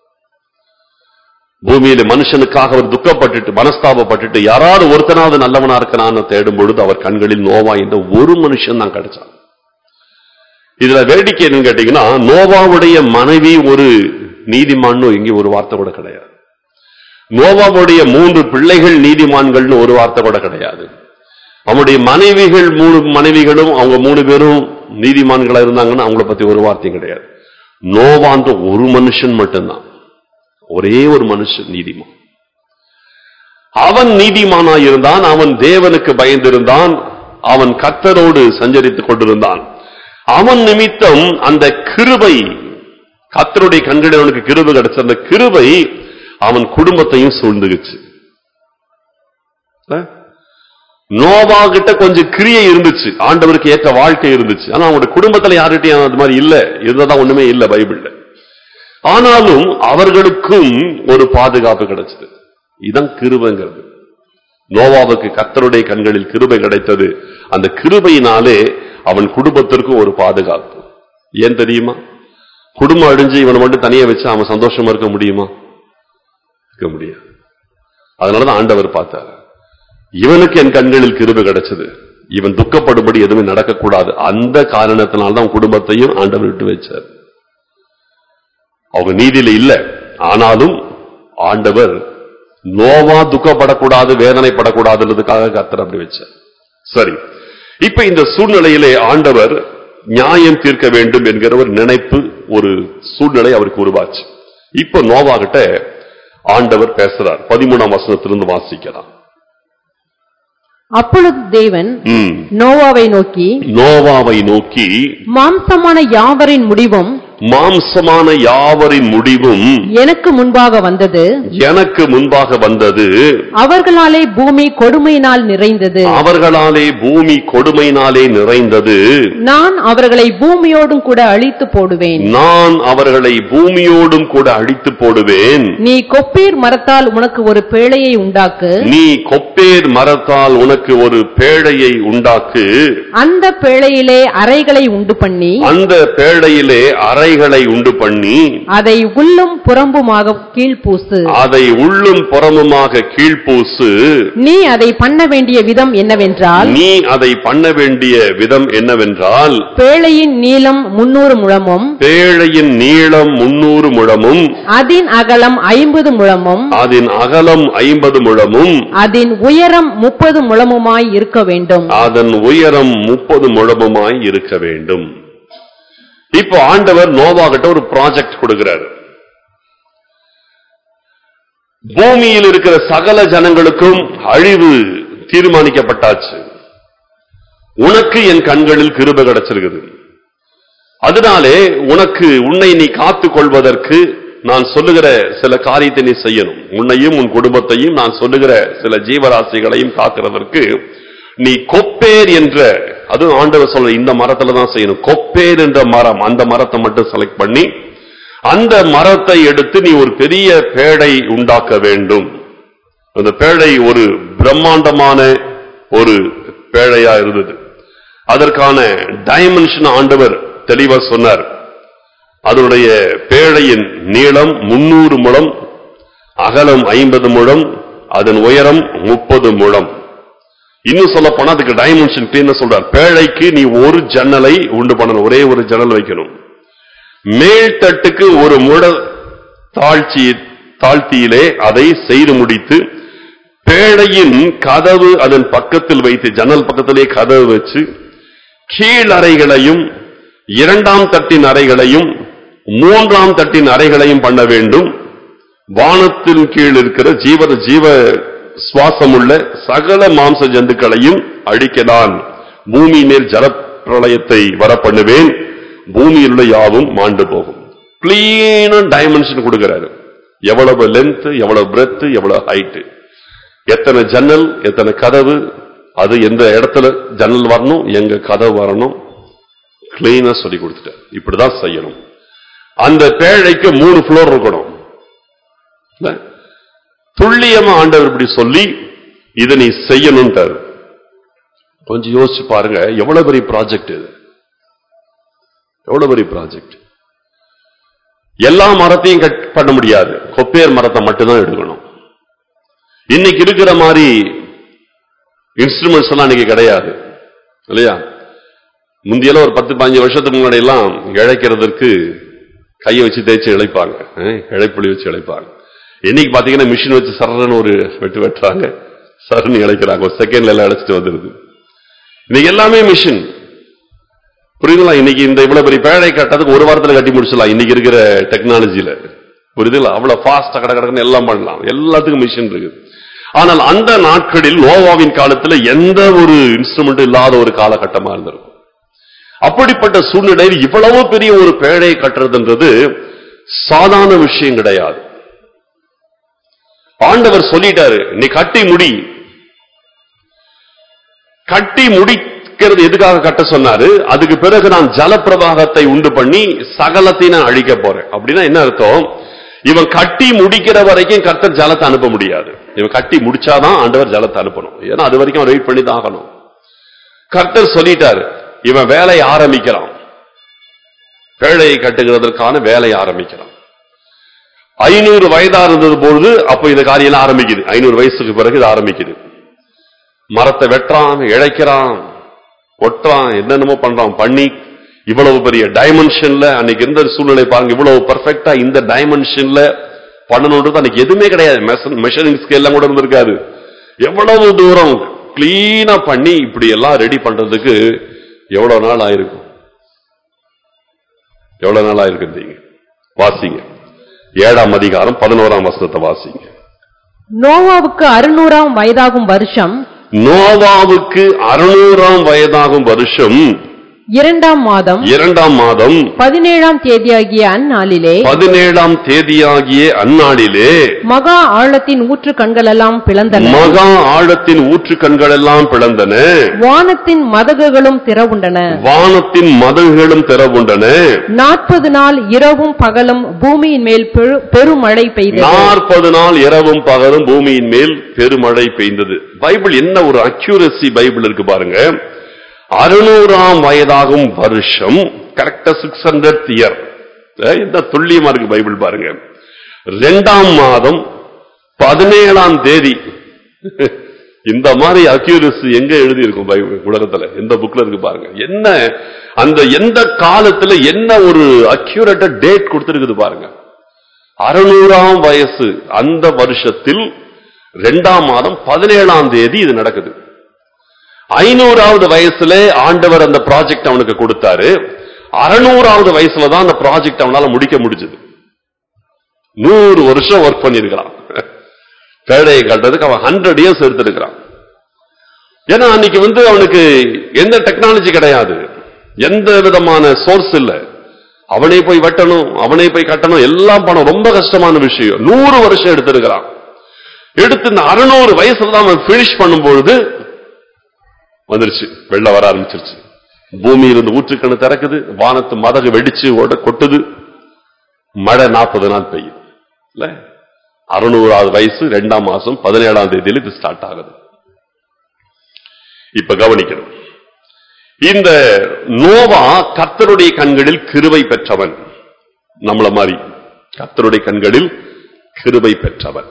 பூமியில மனுஷனுக்காக அவர் துக்கப்பட்டுட்டு மனஸ்தாபப்பட்டுட்டு யாராவது ஒருத்தனாவது நல்லவனா இருக்கனான்னு தேடும் பொழுது அவர் கண்களில் நோவா என்ற ஒரு மனுஷன் தான் கிடைச்சான் இதுல வேடிக்கை என்னன்னு கேட்டீங்கன்னா நோவாவுடைய மனைவி ஒரு நீதிமான்னு இங்கே ஒரு வார்த்தை கூட கிடையாது நோவாவுடைய மூன்று பிள்ளைகள் நீதிமான்கள்னு ஒரு வார்த்தை கூட கிடையாது அவனுடைய மனைவிகள் மூணு மனைவிகளும் அவங்க மூணு பேரும் நீதிமான்களா இருந்தாங்கன்னா அவங்கள பத்தி ஒரு வார்த்தையும் கிடையாது நோவான்ற ஒரு மனுஷன் மட்டும்தான் ஒரே ஒரு மனுஷன் நீதிமான் அவன் நீதிமானா இருந்தான் அவன் தேவனுக்கு பயந்திருந்தான் அவன் கத்தரோடு சஞ்சரித்துக் கொண்டிருந்தான் அவன் நிமித்தம் அந்த கிருபை கத்தருடைய கண்களில் அவனுக்கு கிருபை கிடைச்ச அந்த கிருபை அவன் குடும்பத்தையும் சூழ்ந்துக்குச்சு நோவா கிட்ட கொஞ்சம் கிரியை இருந்துச்சு ஆண்டவருக்கு ஏற்ற வாழ்க்கை இருந்துச்சு ஆனா அவனுடைய குடும்பத்துல யார்கிட்டயும் அது மாதிரி இல்ல இருந்ததா ஒண்ணுமே இல்ல பைபிள்ல ஆனாலும் அவர்களுக்கும் ஒரு பாதுகாப்பு கிடைச்சது இதான் கிருபைங்கிறது நோவாவுக்கு கத்தருடைய கண்களில் கிருபை கிடைத்தது அந்த கிருபையினாலே அவன் குடும்பத்திற்கும் ஒரு பாதுகாப்பு ஏன் தெரியுமா குடும்பம் அழிஞ்சு இவனை மட்டும் தனியா வச்சு அவன் சந்தோஷமா இருக்க முடியுமா இருக்க முடியாது அதனாலதான் ஆண்டவர் பார்த்தார் இவனுக்கு என் கண்களில் கிருபை கிடைச்சது இவன் துக்கப்படும்படி எதுவுமே நடக்கக்கூடாது அந்த காரணத்தினால்தான் குடும்பத்தையும் ஆண்டவர் விட்டு வச்சார் அவங்க நீதியில இல்ல ஆனாலும் ஆண்டவர் நோவா துக்கப்படக்கூடாது வேதனைப்படக்கூடாதுன்றதுக்காக கர்த்தர் அப்படி வச்சார் சரி இப்ப இந்த சூழ்நிலையிலே ஆண்டவர் நியாயம் தீர்க்க வேண்டும் என்கிற ஒரு நினைப்பு ஒரு சூழ்நிலை அவருக்கு உருவாச்சு இப்ப நோவா கிட்ட ஆண்டவர் பேசுறார் பதிமூணாம் வசனத்திலிருந்து வாசிக்கிறார் அப்பொழுது தேவன் ம். நோவாவை நோக்கி நோவாவை நோக்கி மாம்சமான யாவரின் முடிவும் மாம்சமான யாவரின் முடிவும் எனக்கு முன்பாக வந்தது எனக்கு முன்பாக வந்தது அவர்களாலே பூமி கொடுமையினால் நிறைந்தது அவர்களாலே பூமி கொடுமையினாலே நிறைந்தது நான் அவர்களை பூமியோடும் கூட அழித்து போடுவேன் நான் அவர்களை பூமியோடும் கூட அழித்து போடுவேன் நீ கொப்பீர் மரத்தால் உனக்கு ஒரு பேழையை உண்டாக்கு நீ கொப்பேர் மரத்தால் உனக்கு ஒரு பேழையை உண்டாக்கு அந்த பேழையிலே அறைகளை உண்டு பண்ணி அந்த பேழையிலே அறைகளை உண்டு பண்ணி அதை உள்ளும் புறம்புமாக கீழ்ப்பூசு அதை உள்ளும் புறமுமாக கீழ்ப்பூசு நீ அதை பண்ண வேண்டிய விதம் என்னவென்றால் நீ அதை பண்ண வேண்டிய விதம் என்னவென்றால் பேழையின் நீளம் முன்னூறு முழமும் பேழையின் நீளம் முன்னூறு முழமும் அதன் அகலம் ஐம்பது முழமும் அதன் அகலம் ஐம்பது முழமும் அதன் உயரம் முப்பது முழமுமாய் இருக்க வேண்டும் அதன் உயரம் முப்பது முழமுமாய் இருக்க வேண்டும் இப்போ ஆண்டவர் நோவா கிட்ட ஒரு ப்ராஜெக்ட் கொடுக்கிறாரு பூமியில் இருக்கிற சகல ஜனங்களுக்கும் அழிவு தீர்மானிக்கப்பட்டாச்சு உனக்கு என் கண்களில் கிருபை கிடைச்சிருக்குது அதனாலே உனக்கு உன்னை நீ காத்துக் கொள்வதற்கு நான் சொல்லுகிற சில காரியத்தை நீ செய்யணும் உன்னையும் உன் குடும்பத்தையும் நான் சொல்லுகிற சில ஜீவராசிகளையும் காக்கிறதற்கு நீ கொப்பேர் என்ற அதுவும் ஆண்டவர் சொல்ற இந்த மரத்துல தான் செய்யணும் கொப்பேர் என்ற மரம் அந்த மரத்தை மட்டும் செலக்ட் பண்ணி அந்த மரத்தை எடுத்து நீ ஒரு பெரிய பேடை உண்டாக்க வேண்டும் அந்த பேழை ஒரு பிரம்மாண்டமான ஒரு பேழையா இருந்தது அதற்கான டைமென்ஷன் ஆண்டவர் தெளிவா சொன்னார் அதனுடைய பேழையின் நீளம் முன்னூறு முழம் அகலம் ஐம்பது முழம் அதன் உயரம் முப்பது முழம் இன்னும் சொல்ல போனா அதுக்கு டைமென்ஷன் கிளீன் சொல்றார் பேழைக்கு நீ ஒரு ஜன்னலை உண்டு பண்ணணும் ஒரே ஒரு ஜன்னல் வைக்கணும் மேல் தட்டுக்கு ஒரு முழ தாழ்ச்சி தாழ்த்தியிலே அதை செய்து முடித்து பேழையின் கதவு அதன் பக்கத்தில் வைத்து ஜன்னல் பக்கத்திலே கதவு வச்சு கீழ் அறைகளையும் இரண்டாம் தட்டின் அறைகளையும் மூன்றாம் தட்டின் அறைகளையும் பண்ண வேண்டும் வானத்தின் கீழ் இருக்கிற ஜீவ ஜீவ சுவாசமுள்ள சகல மாம்ச ஜந்துக்களையும் அழிக்கிறான் பூமி மேல் ஜலப்பிரளயத்தை வரப்பண்ணுவேன் பூமியில் உள்ள யாவும் மாண்டு போகும் கிளீன டைமென்ஷன் கொடுக்கிறாரு எவ்வளவு லென்த் எவ்வளவு பிரெத் எவ்வளவு ஹைட் எத்தனை ஜன்னல் எத்தனை கதவு அது எந்த இடத்துல ஜன்னல் வரணும் எங்க கதவு வரணும் கிளீனா சொல்லி கொடுத்துட்டார் இப்படிதான் செய்யணும் அந்த பேழைக்கு மூணு ஃப்ளோர் இருக்கணும் இல்ல? துல்லியமா ஆண்டவர் இப்படி சொல்லி இதை நீ செய்யணும்ட்டாரு கொஞ்சம் யோசிச்சு பாருங்க எவ்வளவு பெரிய ப்ராஜெக்ட் இது எவ்வளவு பெரிய ப்ராஜெக்ட் எல்லா மரத்தையும் கட் பண்ண முடியாது கொப்பேர் மரத்தை மட்டும்தான் எடுக்கணும் இன்னைக்கு இருக்கிற மாதிரி இன்ஸ்ட்ருமெண்ட்ஸ் எல்லாம் இன்னைக்கு கிடையாது இல்லையா முந்தியெல்லாம் ஒரு பத்து பதினஞ்சு வருஷத்துக்கு முன்னாடி எல்லாம் இழைக்கிறதுக்கு கையை வச்சு தேய்ச்சி இழைப்பாங்க அஹ், இழைப்புளி வச்சு இழைப்பாங்க இன்னைக்கு பாத்தீங்கன்னா மிஷின் வச்சு சரன்னு ஒரு வெட்டு வெட்டுறாங்க சரன்னு இழைக்கிறாங்க ஒரு செகண்ட்ல எல்லாம் இழைச்சிட்டு வந்துருது இன்னைக்கு எல்லாமே மிஷின் புரியுதுங்களா இன்னைக்கு இந்த இவ்வளவு பெரிய பேழை கட்டதுக்கு ஒரு வாரத்துல கட்டி முடிச்சிடலாம் இன்னைக்கு இருக்கிற டெக்னாலஜில புரியுதுங்களா அவ்வளவு ஃபாஸ்டா கட கடன்னு எல்லாம் பண்ணலாம் எல்லாத்துக்கும் மிஷின் இருக்கு ஆனால் அந்த நாட்களில் நோவாவின் காலத்துல எந்த ஒரு இன்ஸ்ட்ருமெண்ட் இல்லாத ஒரு காலகட்டமா இருந்திருக்கும் அப்படிப்பட்ட சூழ்நிலையில் இவ்வளவு பெரிய ஒரு பேழை கட்டுறதுன்றது சாதாரண விஷயம் கிடையாது ஆண்டவர் சொல்லிட்டாரு நீ கட்டி முடி கட்டி முடிக்கிறது எதுக்காக கட்ட சொன்னாரு அதுக்கு பிறகு நான் ஜலப்பிரவாகத்தை உண்டு பண்ணி சகலத்தையும் நான் அழிக்க போறேன் அப்படின்னா என்ன அர்த்தம் இவன் கட்டி முடிக்கிற வரைக்கும் கர்த்தர் ஜலத்தை அனுப்ப முடியாது இவன் கட்டி முடிச்சாதான் ஆண்டவர் ஜலத்தை அனுப்பணும் ஏன்னா அது வரைக்கும் அவன் வெயிட் பண்ணி தான் ஆகணும் கர்த்தர் சொல்லிட்டாரு இவன் வேலையை ஆரம்பிக்கிறான் பேழையை கட்டுகிறதற்கான வேலையை ஆரம்பிக்கிறான் ஐநூறு வயதா இருந்தது பொழுது அப்போ இந்த காரியம் ஆரம்பிக்குது ஐநூறு வயசுக்கு பிறகு இது ஆரம்பிக்குது மரத்தை வெட்டுறான் இழைக்கிறான் ஒட்டுறான் என்னென்னமோ பண்றான் பண்ணி இவ்வளவு பெரிய டைமென்ஷன்ல அன்னைக்கு இருந்த சூழ்நிலை பாருங்க இவ்வளவு பெர்ஃபெக்ட்டா இந்த டைமென்ஷன்ல பண்ணணும்ன்றது அன்னைக்கு எதுவுமே கிடையாது மெஷரிங் ஸ்கேல்லாம் கூட இருந்திருக்காது எவ்வளவு தூரம் கிளீனா பண்ணி இப்படி எல்லாம் ரெடி பண்றதுக்கு எவ்வளவு நாள் ஆயிருக்கும் எவ்வளவு நாள் ஆயிருக்குன்றீங்க வாசிங்க ஏழாம் அதிகாரம் பதினோராம் வசனத்தை வாசிங்க நோவாவுக்கு அறுநூறாம் வயதாகும் வருஷம் நோவாவுக்கு அறுநூறாம் வயதாகும் வருஷம் இரண்டாம் மாதம் இரண்டாம் மாதம் பதினேழாம் தேதியாகிய அந்நாளிலே பதினேழாம் தேதியாகிய அந்நாளிலே மகா ஆழத்தின் ஊற்று கண்களெல்லாம் பிளந்தன மகா ஆழத்தின் ஊற்று கண்களெல்லாம் பிளந்தன வானத்தின் மதகுகளும் திறவுண்டன வானத்தின் மதகுகளும் திறவுண்டன நாற்பது நாள் இரவும் பகலும் பூமியின் மேல் பெரு- பெருமழை பெய்தது நாற்பது நாள் இரவும் பகலும் பூமியின் மேல் பெருமழை பெய்ந்தது பைபிள் என்ன ஒரு அக்யூரசி பைபிள் இருக்கு பாருங்க அறுநூறாம் வயதாகும் வருஷம் கரெக்டா சிக்ஸ் ஹண்ட்ரட் இயர் என்ன துல்லியமா இருக்கு பைபிள் பாருங்க ரெண்டாம் மாதம் பதினேழாம் தேதி இந்த மாதிரி அக்யூரசி எங்க எழுதி இருக்கும் பைபிள் உலகத்துல எந்த புக்ல இருக்கு பாருங்க என்ன அந்த எந்த காலத்துல என்ன ஒரு அக்யூரேட்டா டேட் கொடுத்திருக்குது பாருங்க அறுநூறாம் வயசு அந்த வருஷத்தில் ரெண்டாம் மாதம் பதினேழாம் தேதி இது நடக்குது ஐநூறாவது வயசுல ஆண்டவர் அந்த ப்ராஜெக்ட் அவனுக்கு கொடுத்தாரு அறுநூறாவது வயசுல தான் அந்த ப்ராஜெக்ட் அவனால முடிக்க முடிஞ்சது நூறு வருஷம் ஒர்க் பண்ணிருக்கிறான் பேழையை கட்டுறதுக்கு அவன் ஹண்ட்ரட் இயர்ஸ் எடுத்திருக்கிறான் ஏன்னா அன்னைக்கு வந்து அவனுக்கு எந்த டெக்னாலஜி கிடையாது எந்த விதமான சோர்ஸ் இல்ல அவனே போய் வெட்டணும் அவனே போய் கட்டணும் எல்லாம் பணம் ரொம்ப கஷ்டமான விஷயம் நூறு வருஷம் எடுத்திருக்கிறான் எடுத்து இந்த அறுநூறு வயசுல தான் அவன் பினிஷ் பண்ணும்பொழுது வந்துருச்சு வெள்ளம் வர ஆரம்பிச்சிருச்சு பூமி இருந்து ஊற்றுக்கணு திறக்குது வானத்து மதகு வெடிச்சு ஓட கொட்டுது மழை நாற்பது நாள் பெய்யுது இல்ல அறுநூறாவது வயசு ரெண்டாம் மாசம் பதினேழாம் தேதியில இது ஸ்டார்ட் ஆகுது இப்ப கவனிக்கணும் இந்த நோவா கர்த்தருடைய கண்களில் கிருபை பெற்றவன் நம்மள மாதிரி கர்த்தருடைய கண்களில் கிருபை பெற்றவன்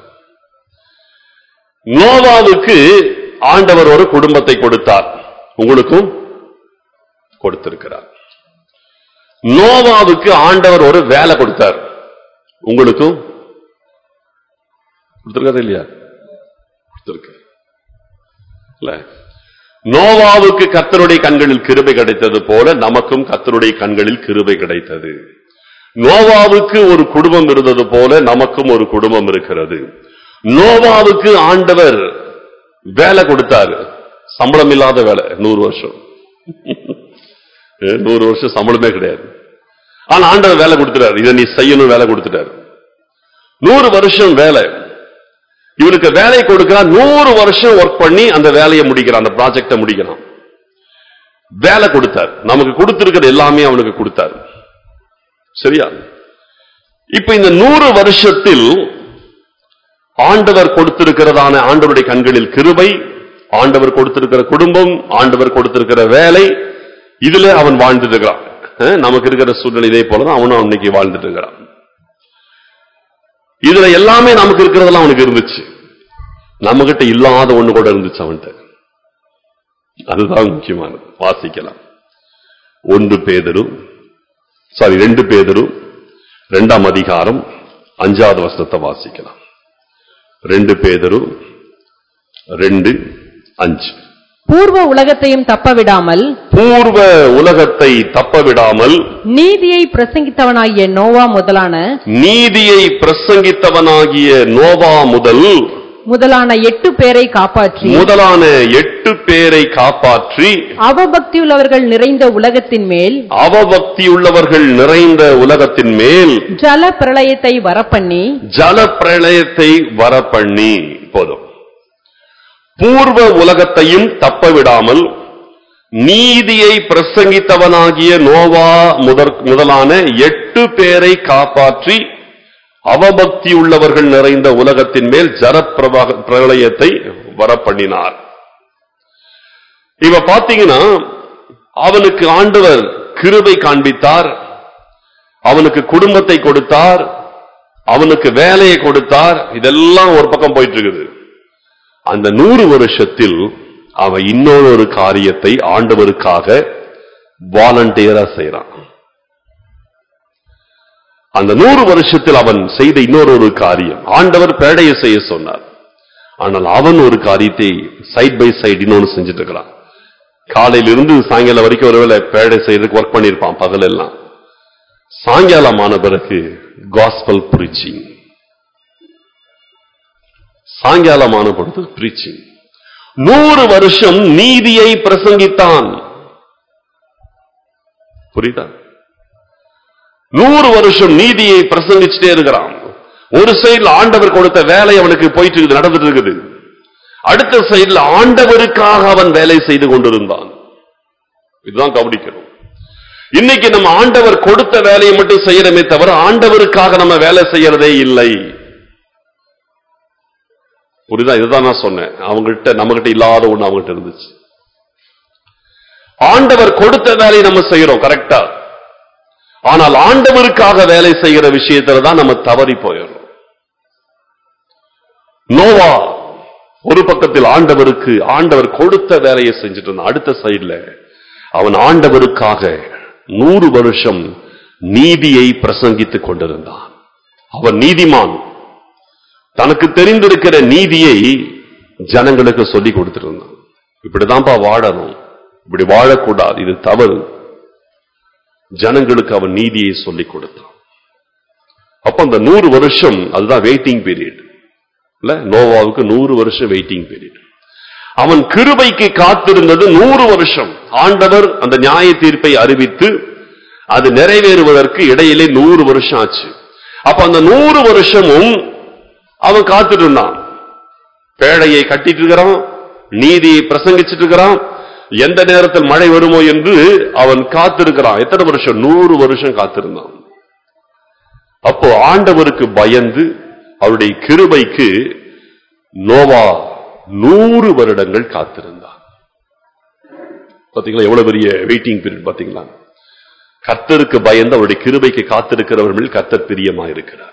நோவாவுக்கு ஆண்டவர் ஒரு குடும்பத்தை கொடுத்தார் உங்களுக்கும் கொடுத்திருக்கிறார் நோவாவுக்கு ஆண்டவர் ஒரு வேலை கொடுத்தார் உங்களுக்கும் கொடுத்திருக்காரு இல்லையா கொடுத்திருக்க இல்ல நோவாவுக்கு கர்த்தருடைய கண்களில் கிருபை கிடைத்தது போல நமக்கும் கர்த்தருடைய கண்களில் கிருபை கிடைத்தது நோவாவுக்கு ஒரு குடும்பம் இருந்தது போல நமக்கும் ஒரு குடும்பம் இருக்கிறது நோவாவுக்கு ஆண்டவர் வேலை கொடுத்தாரு சம்பளம் இல்லாத வேலை நூறு வருஷம் நூறு வருஷம் சம்பளமே கிடையாது ஆனா ஆண்டவர் வேலை கொடுத்துட்டாரு இதை நீ செய்யணும் வேலை கொடுத்துட்டாரு நூறு வருஷம் வேலை இவனுக்கு வேலை கொடுக்கிறான் நூறு வருஷம் ஒர்க் பண்ணி அந்த வேலையை முடிக்கிறான் அந்த ப்ராஜெக்டை முடிக்கிறான் வேலை கொடுத்தார் நமக்கு கொடுத்திருக்கிற எல்லாமே அவனுக்கு கொடுத்தார் சரியா இப்ப இந்த நூறு வருஷத்தில் ஆண்டவர் கொடுத்திருக்கிறதான ஆண்டவருடைய கண்களில் கிருபை ஆண்டவர் கொடுத்திருக்கிற குடும்பம் ஆண்டவர் கொடுத்திருக்கிற வேலை இதுல அவன் வாழ்ந்துட்டு இருக்கிறான் அஹ் நமக்கு இருக்கிற சூழ்நிலை இதே போலதான் அவனும் அன்னைக்கு வாழ்ந்துட்டு இருக்கிறான் இதுல எல்லாமே நமக்கு இருக்கிறதெல்லாம் அவனுக்கு இருந்துச்சு நம்ம கிட்ட இல்லாத ஒண்ணு கூட இருந்துச்சு அவன்கிட்ட அதுதான் முக்கியமானது வாசிக்கலாம் ஒன்று பேதரும் சாரி ரெண்டு பேதரும் ரெண்டாம் அதிகாரம் அஞ்சாவது வசனத்தை வாசிக்கலாம் ரெண்டு பேதரும் ரெண்டு அஞ்சு பூர்வ உலகத்தையும் தப்பவிடாமல் பூர்வ உலகத்தை தப்ப விடாமல் நீதியை பிரசங்கித்தவனாகிய நோவா முதலான நீதியை பிரசங்கித்தவனாகிய நோவா முதல் முதலான எட்டு பேரை காப்பாற்றி முதலான எட்டு பேரை காப்பாற்றி அவபக்தியுள்ளவர்கள் நிறைந்த உலகத்தின் மேல் அவபக்தியுள்ளவர்கள் நிறைந்த உலகத்தின் மேல் ஜல பிரளயத்தை வரப்பண்ணி ஜல பிரளயத்தை வரப்பண்ணி போதும் பூர்வ உலகத்தையும் தப்ப விடாமல் நீதியை பிரசங்கித்தவனாகிய நோவா முதற் முதலான எட்டு பேரை காப்பாற்றி அவபக்தி உள்ளவர்கள் நிறைந்த உலகத்தின் மேல் ஜல பிரபா- பிரளயத்தை வரப்பண்ணினார் இவ பாத்தீங்கன்னா அவனுக்கு ஆண்டவர் கிருபை காண்பித்தார் அவனுக்கு குடும்பத்தை கொடுத்தார் அவனுக்கு வேலையை கொடுத்தார் இதெல்லாம் ஒரு பக்கம் போயிட்டு இருக்குது அந்த நூறு வருஷத்தில் அவன் இன்னொரு காரியத்தை ஆண்டவருக்காக வாலண்டியரா செய்யறான் அந்த நூறு வருஷத்தில் அவன் செய்த இன்னொரு ஒரு காரியம் ஆண்டவர் பேடையை செய்ய சொன்னார் ஆனால் அவன் ஒரு காரியத்தை சைட் பை சைடு இன்னொன்னு செஞ்சுட்டு இருக்கிறான் காலையில இருந்து சாயங்காலம் வரைக்கும் ஒருவேளை பேடை செய்யறதுக்கு ஒர்க் பண்ணியிருப்பான் பகல் எல்லாம் சாயங்காலம் ஆன பிறகு காஸ்பல் preaching சாயங்காலம் ஆன பொழுது preaching நூறு வருஷம் நீதியை பிரசங்கித்தான் புரியுதா நூறு வருஷம் நீதியை பிரசங்கிச்சுட்டே இருக்கிறான் ஒரு சைடுல ஆண்டவர் கொடுத்த வேலை அவனுக்கு போயிட்டு இருக்குது, நடந்துட்டு இருக்குது அடுத்த சைடுல ஆண்டவருக்காக அவன் வேலை செய்து கொண்டிருந்தான் இதுதான் கவனிக்கணும் இன்னைக்கு நம்ம ஆண்டவர் கொடுத்த வேலையை மட்டும் செய்யறமே தவிர ஆண்டவருக்காக நம்ம வேலை செய்யறதே இல்லை புரியுதா இதுதான் நான் சொன்னேன் அவங்ககிட்ட நம்மகிட்ட இல்லாத ஒண்ணு அவங்ககிட்ட இருந்துச்சு ஆண்டவர் கொடுத்த வேலையை நம்ம செய்யறோம் கரெக்டா ஆனால் ஆண்டவருக்காக வேலை செய்கிற விஷயத்துல தான் நம்ம தவறி போயிடுறோம் நோவா ஒரு பக்கத்தில் ஆண்டவருக்கு ஆண்டவர் கொடுத்த வேலையை செஞ்சுட்டு இருந்தான் அடுத்த சைடுல அவன் ஆண்டவருக்காக நூறு வருஷம் நீதியை பிரசங்கித்துக் கொண்டிருந்தான் அவன் நீதிமான் தனக்கு தெரிந்திருக்கிற நீதியை ஜனங்களுக்கு சொல்லி கொடுத்திருந்தான் இப்படிதான்ப்பா வாழணும் இப்படி வாழக்கூடாது இது தவறு ஜனங்களுக்கு அவன் நீதியை சொல்லிக் கொடுத்தான் அப்ப அந்த நூறு வருஷம் அதுதான் வெயிட்டிங் பீரியட் இல்ல நோவாவுக்கு நூறு வருஷம் வெயிட்டிங் பீரியட் அவன் கிருபைக்கு காத்திருந்தது நூறு வருஷம் ஆண்டவர் அந்த நியாய தீர்ப்பை அறிவித்து அது நிறைவேறுவதற்கு இடையிலே நூறு வருஷம் ஆச்சு அப்ப அந்த நூறு வருஷமும் அவன் காத்துட்டு இருந்தான் பேழையை கட்டிட்டு இருக்கிறான் நீதியை பிரசங்கிச்சிட்டு இருக்கிறான் எந்த நேரத்தில் மழை வருமோ என்று அவன் காத்திருக்கிறான் எத்தனை வருஷம் நூறு வருஷம் காத்திருந்தான் அப்போ ஆண்டவருக்கு பயந்து அவருடைய கிருபைக்கு நோவா நூறு வருடங்கள் காத்திருந்தான் பாத்தீங்களா எவ்வளவு பெரிய வெயிட்டிங் பீரியட் பாத்தீங்களா கர்த்தருக்கு பயந்து அவருடைய கிருபைக்கு காத்திருக்கிறவர் மேல் கர்த்தர் பிரியமா இருக்கிறார்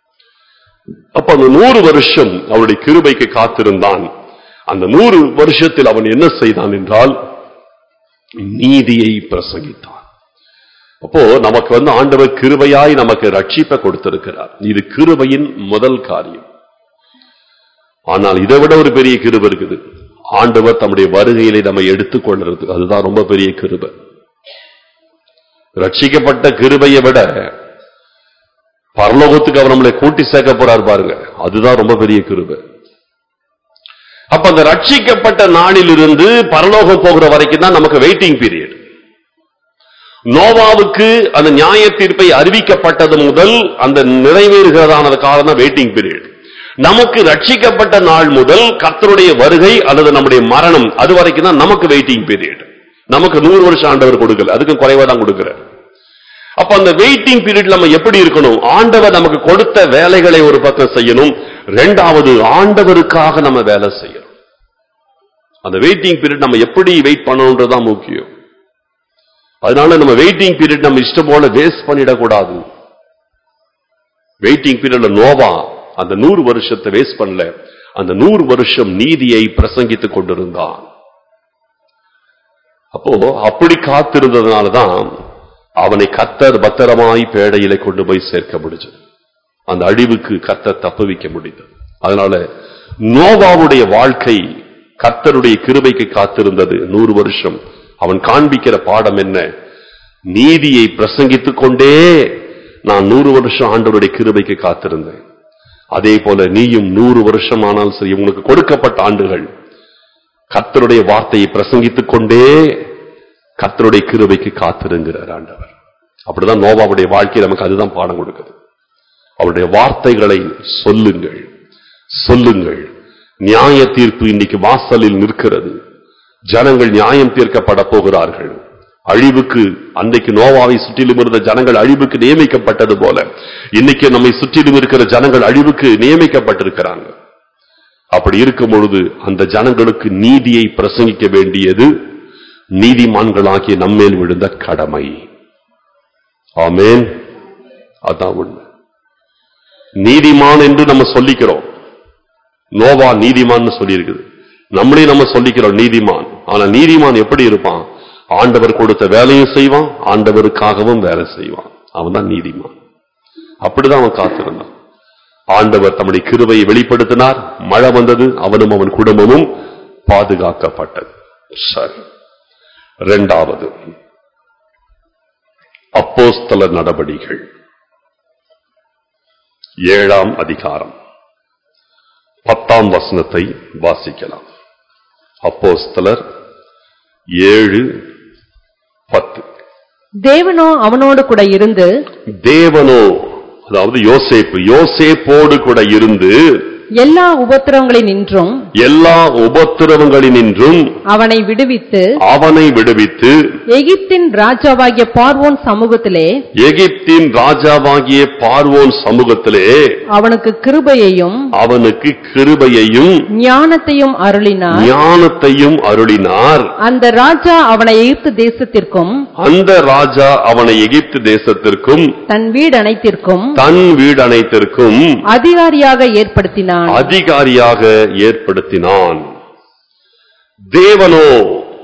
அப்ப அந்த நூறு வருஷம் அவருடைய கிருபைக்கு காத்திருந்தான் அந்த நூறு வருஷத்தில் அவன் என்ன செய்தான் என்றால் நீதியை பிரசங்கித்தான் அப்போ நமக்கு வந்து ஆண்டவர் கிருபையாய் நமக்கு ரட்சிப்பை கொடுத்திருக்கிறார் இது கிருபையின் முதல் காரியம் ஆனால் இதை விட ஒரு பெரிய கிருபை இருக்குது ஆண்டவர் தம்முடைய வருகையிலே நம்ம எடுத்துக்கொள்றது அதுதான் ரொம்ப பெரிய கிருபை ரட்சிக்கப்பட்ட கிருபையை விட பரலோகத்துக்கு அவர் நம்மளை கூட்டி சேர்க்க போறார் பாருங்க அதுதான் ரொம்ப பெரிய கிருபை அப்ப அந்த ரட்சிக்கப்பட்ட நாளிலிருந்து பரலோகம் போகிற வரைக்கும் தான் நமக்கு வெயிட்டிங் பீரியட் நோவாவுக்கு அந்த நியாய தீர்ப்பை அறிவிக்கப்பட்டது முதல் அந்த நிறைவேறுகிறதான காலம் தான் வெயிட்டிங் பீரியட் நமக்கு ரட்சிக்கப்பட்ட நாள் முதல் கர்த்தருடைய வருகை அல்லது நம்முடைய மரணம் அது வரைக்கும் தான் நமக்கு வெயிட்டிங் பீரியட் நமக்கு நூறு வருஷம் ஆண்டவர் கொடுக்கல அதுக்கும் குறைவா தான் கொடுக்கிறார் அப்ப அந்த வெயிட்டிங் பீரியட் நம்ம எப்படி இருக்கணும் ஆண்டவர் நமக்கு கொடுத்த வேலைகளை ஒரு பக்கம் செய்யணும் ரெண்டாவது ஆண்டவருக்காக நம்ம வேலை செய்யணும் அந்த வெயிட்டிங் பீரியட் நம்ம எப்படி வெயிட் பண்ணணும்ன்றதுதான் முக்கியம் அதனால நம்ம வெயிட்டிங் பீரியட் நம்ம இஷ்டம் போல வேஸ்ட் பண்ணிடக்கூடாது வெயிட்டிங் பீரியட்ல நோவா அந்த நூறு வருஷத்தை வேஸ்ட் பண்ணல அந்த நூறு வருஷம் நீதியை பிரசங்கித்துக் கொண்டிருந்தான் அப்போ அப்படி காத்திருந்ததுனாலதான் அவனை கத்தர் பத்திரமாய் பேடையில கொண்டு போய் சேர்க்க முடிஞ்சது அந்த அழிவுக்கு கத்தர் தப்புவிக்க முடிந்தது அதனால நோவாவுடைய வாழ்க்கை கர்த்தருடைய கிருபைக்கு காத்திருந்தது நூறு வருஷம் அவன் காண்பிக்கிற பாடம் என்ன நீதியை பிரசங்கித்துக் கொண்டே நான் நூறு வருஷம் ஆண்டவருடைய கிருபைக்கு காத்திருந்தேன் அதே போல நீயும் நூறு வருஷம் ஆனால் சரி உனக்கு கொடுக்கப்பட்ட ஆண்டுகள் கர்த்தருடைய வார்த்தையை பிரசங்கித்துக் கொண்டே கர்த்தருடைய கிருபைக்கு காத்திருங்கிறார் ஆண்டவர் அப்படிதான் நோவாவுடைய வாழ்க்கை நமக்கு அதுதான் பாடம் கொடுக்குது அவருடைய வார்த்தைகளை சொல்லுங்கள் சொல்லுங்கள் நியாய தீர்ப்பு இன்னைக்கு வாசலில் நிற்கிறது ஜனங்கள் நியாயம் தீர்க்கப்பட போகிறார்கள் அழிவுக்கு அன்றைக்கு நோவாவை சுற்றிலும் இருந்த ஜனங்கள் அழிவுக்கு நியமிக்கப்பட்டது போல இன்னைக்கு நம்மை சுற்றிலும் இருக்கிற ஜனங்கள் அழிவுக்கு நியமிக்கப்பட்டிருக்கிறாங்க அப்படி இருக்கும் பொழுது அந்த ஜனங்களுக்கு நீதியை பிரசங்கிக்க வேண்டியது நீதிமான்களாகிய நம்மேல் விழுந்த கடமை ஆமேன் அதான் உண்மை நீதிமான் என்று நம்ம சொல்லிக்கிறோம் நோவா நீதிமான் சொல்லி இருக்குது நம்மளே நம்ம சொல்லிக்கிறோம் நீதிமான் ஆனா நீதிமான் எப்படி இருப்பான் ஆண்டவர் கொடுத்த வேலையும் செய்வான் ஆண்டவருக்காகவும் வேலை செய்வான் அவன் தான் நீதிமான் அப்படிதான் அவன் காத்திருந்தான் ஆண்டவர் தம்முடைய கிருபையை வெளிப்படுத்தினார் மழை வந்தது அவனும் அவன் குடும்பமும் பாதுகாக்கப்பட்டது சரி இரண்டாவது அப்போஸ்தல நடபடிகள் ஏழாம் அதிகாரம் பத்தாம் வசனத்தை வாசிக்கலாம் அப்போஸ்தலர் ஏழு பத்து தேவனோ அவனோடு கூட இருந்து தேவனோ அதாவது யோசேப்பு யோசேப்போடு கூட இருந்து எல்லா உபத்திரவங்களினின்றும் எல்லா உபத்திரவங்களினின்றும் அவனை விடுவித்து அவனை விடுவித்து எகிப்தின் ராஜாவாகிய பார்வோன் சமூகத்திலே எகிப்தின் ராஜாவாகிய பார்வோன் சமூகத்திலே அவனுக்கு கிருபையையும் அவனுக்கு கிருபையையும் ஞானத்தையும் அருளினார் ஞானத்தையும் அருளினார் அந்த ராஜா அவனை எகிப்து தேசத்திற்கும் அந்த ராஜா அவனை எகிப்து தேசத்திற்கும் தன் வீடு அனைத்திற்கும் தன் வீடு அனைத்திற்கும் அதிகாரியாக ஏற்படுத்தினான் அதிகாரியாக ஏற்படுத்தினான் தேவனோ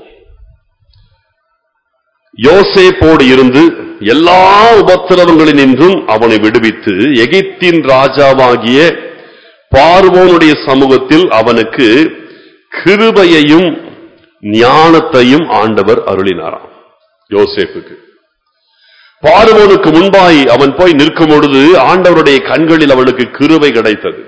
யோசேப்போடு இருந்து எல்லா உபத்திரவங்களினின்றும் அவனை விடுவித்து எகிப்தின் ராஜாவாகிய பார்வோனுடைய சமூகத்தில் அவனுக்கு கிருபையையும் ஞானத்தையும் ஆண்டவர் அருளினாராம் யோசேப்புக்கு பார்வோனுக்கு முன்பாய் அவன் போய் நிற்கும் பொழுது ஆண்டவருடைய கண்களில் அவனுக்கு கிருபை கிடைத்தது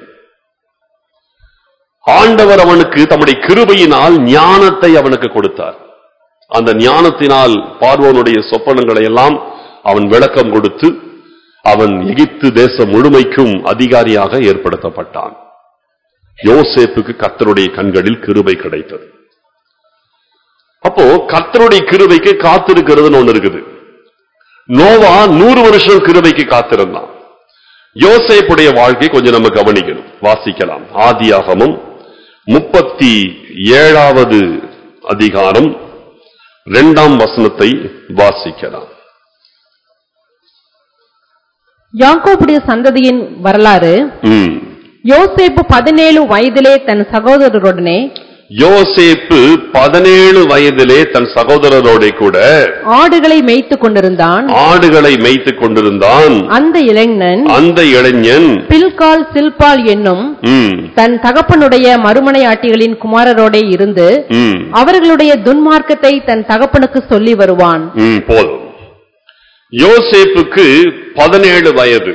ஆண்டவர் அவனுக்கு தம்முடைய கிருபையினால் ஞானத்தை அவனுக்கு கொடுத்தார் அந்த ஞானத்தினால் பார்வோனுடைய சொப்பனங்களை எல்லாம் அவன் விளக்கம் கொடுத்து அவன் எகிப்து தேசம் முழுமைக்கும் அதிகாரியாக ஏற்படுத்தப்பட்டான் யோசேப்புக்கு கர்த்தருடைய கண்களில் கிருபை கிடைத்தது அப்போ கர்த்தருடைய கிருபைக்கு காத்திருக்கிறதுன்னு ஒண்ணு இருக்குது நோவா நூறு வருஷம் கிருபைக்கு காத்திருந்தான் யோசேப்புடைய வாழ்க்கை கொஞ்சம் நம்ம கவனிக்கணும் வாசிக்கலாம் ஆதியாகமும் முப்பத்தி ஏழாவது அதிகாரம் இரண்டாம் வசனத்தை வாசிக்கலாம் யாக்கோபுடைய சந்ததியின் வரலாறு ம். யோசேப்பு பதினேழு வயதிலே தன் சகோதரருடனே யோசேப்பு பதினேழு வயதிலே தன் சகோதரரோட கூட ஆடுகளை மேய்த்துக் கொண்டிருந்தான் ஆடுகளை மேய்த்துக் கொண்டிருந்தான் அந்த இளைஞன் அந்த இளைஞன் பில்கால் சில்பால் என்னும் ம், தன் தகப்பனுடைய மறுமனையாட்டிகளின் குமாரரோடே இருந்து ம், அவர்களுடைய துன்மார்க்கத்தை தன் தகப்பனுக்கு சொல்லி வருவான் ம், போதும் யோசேப்புக்கு பதினேழு வயது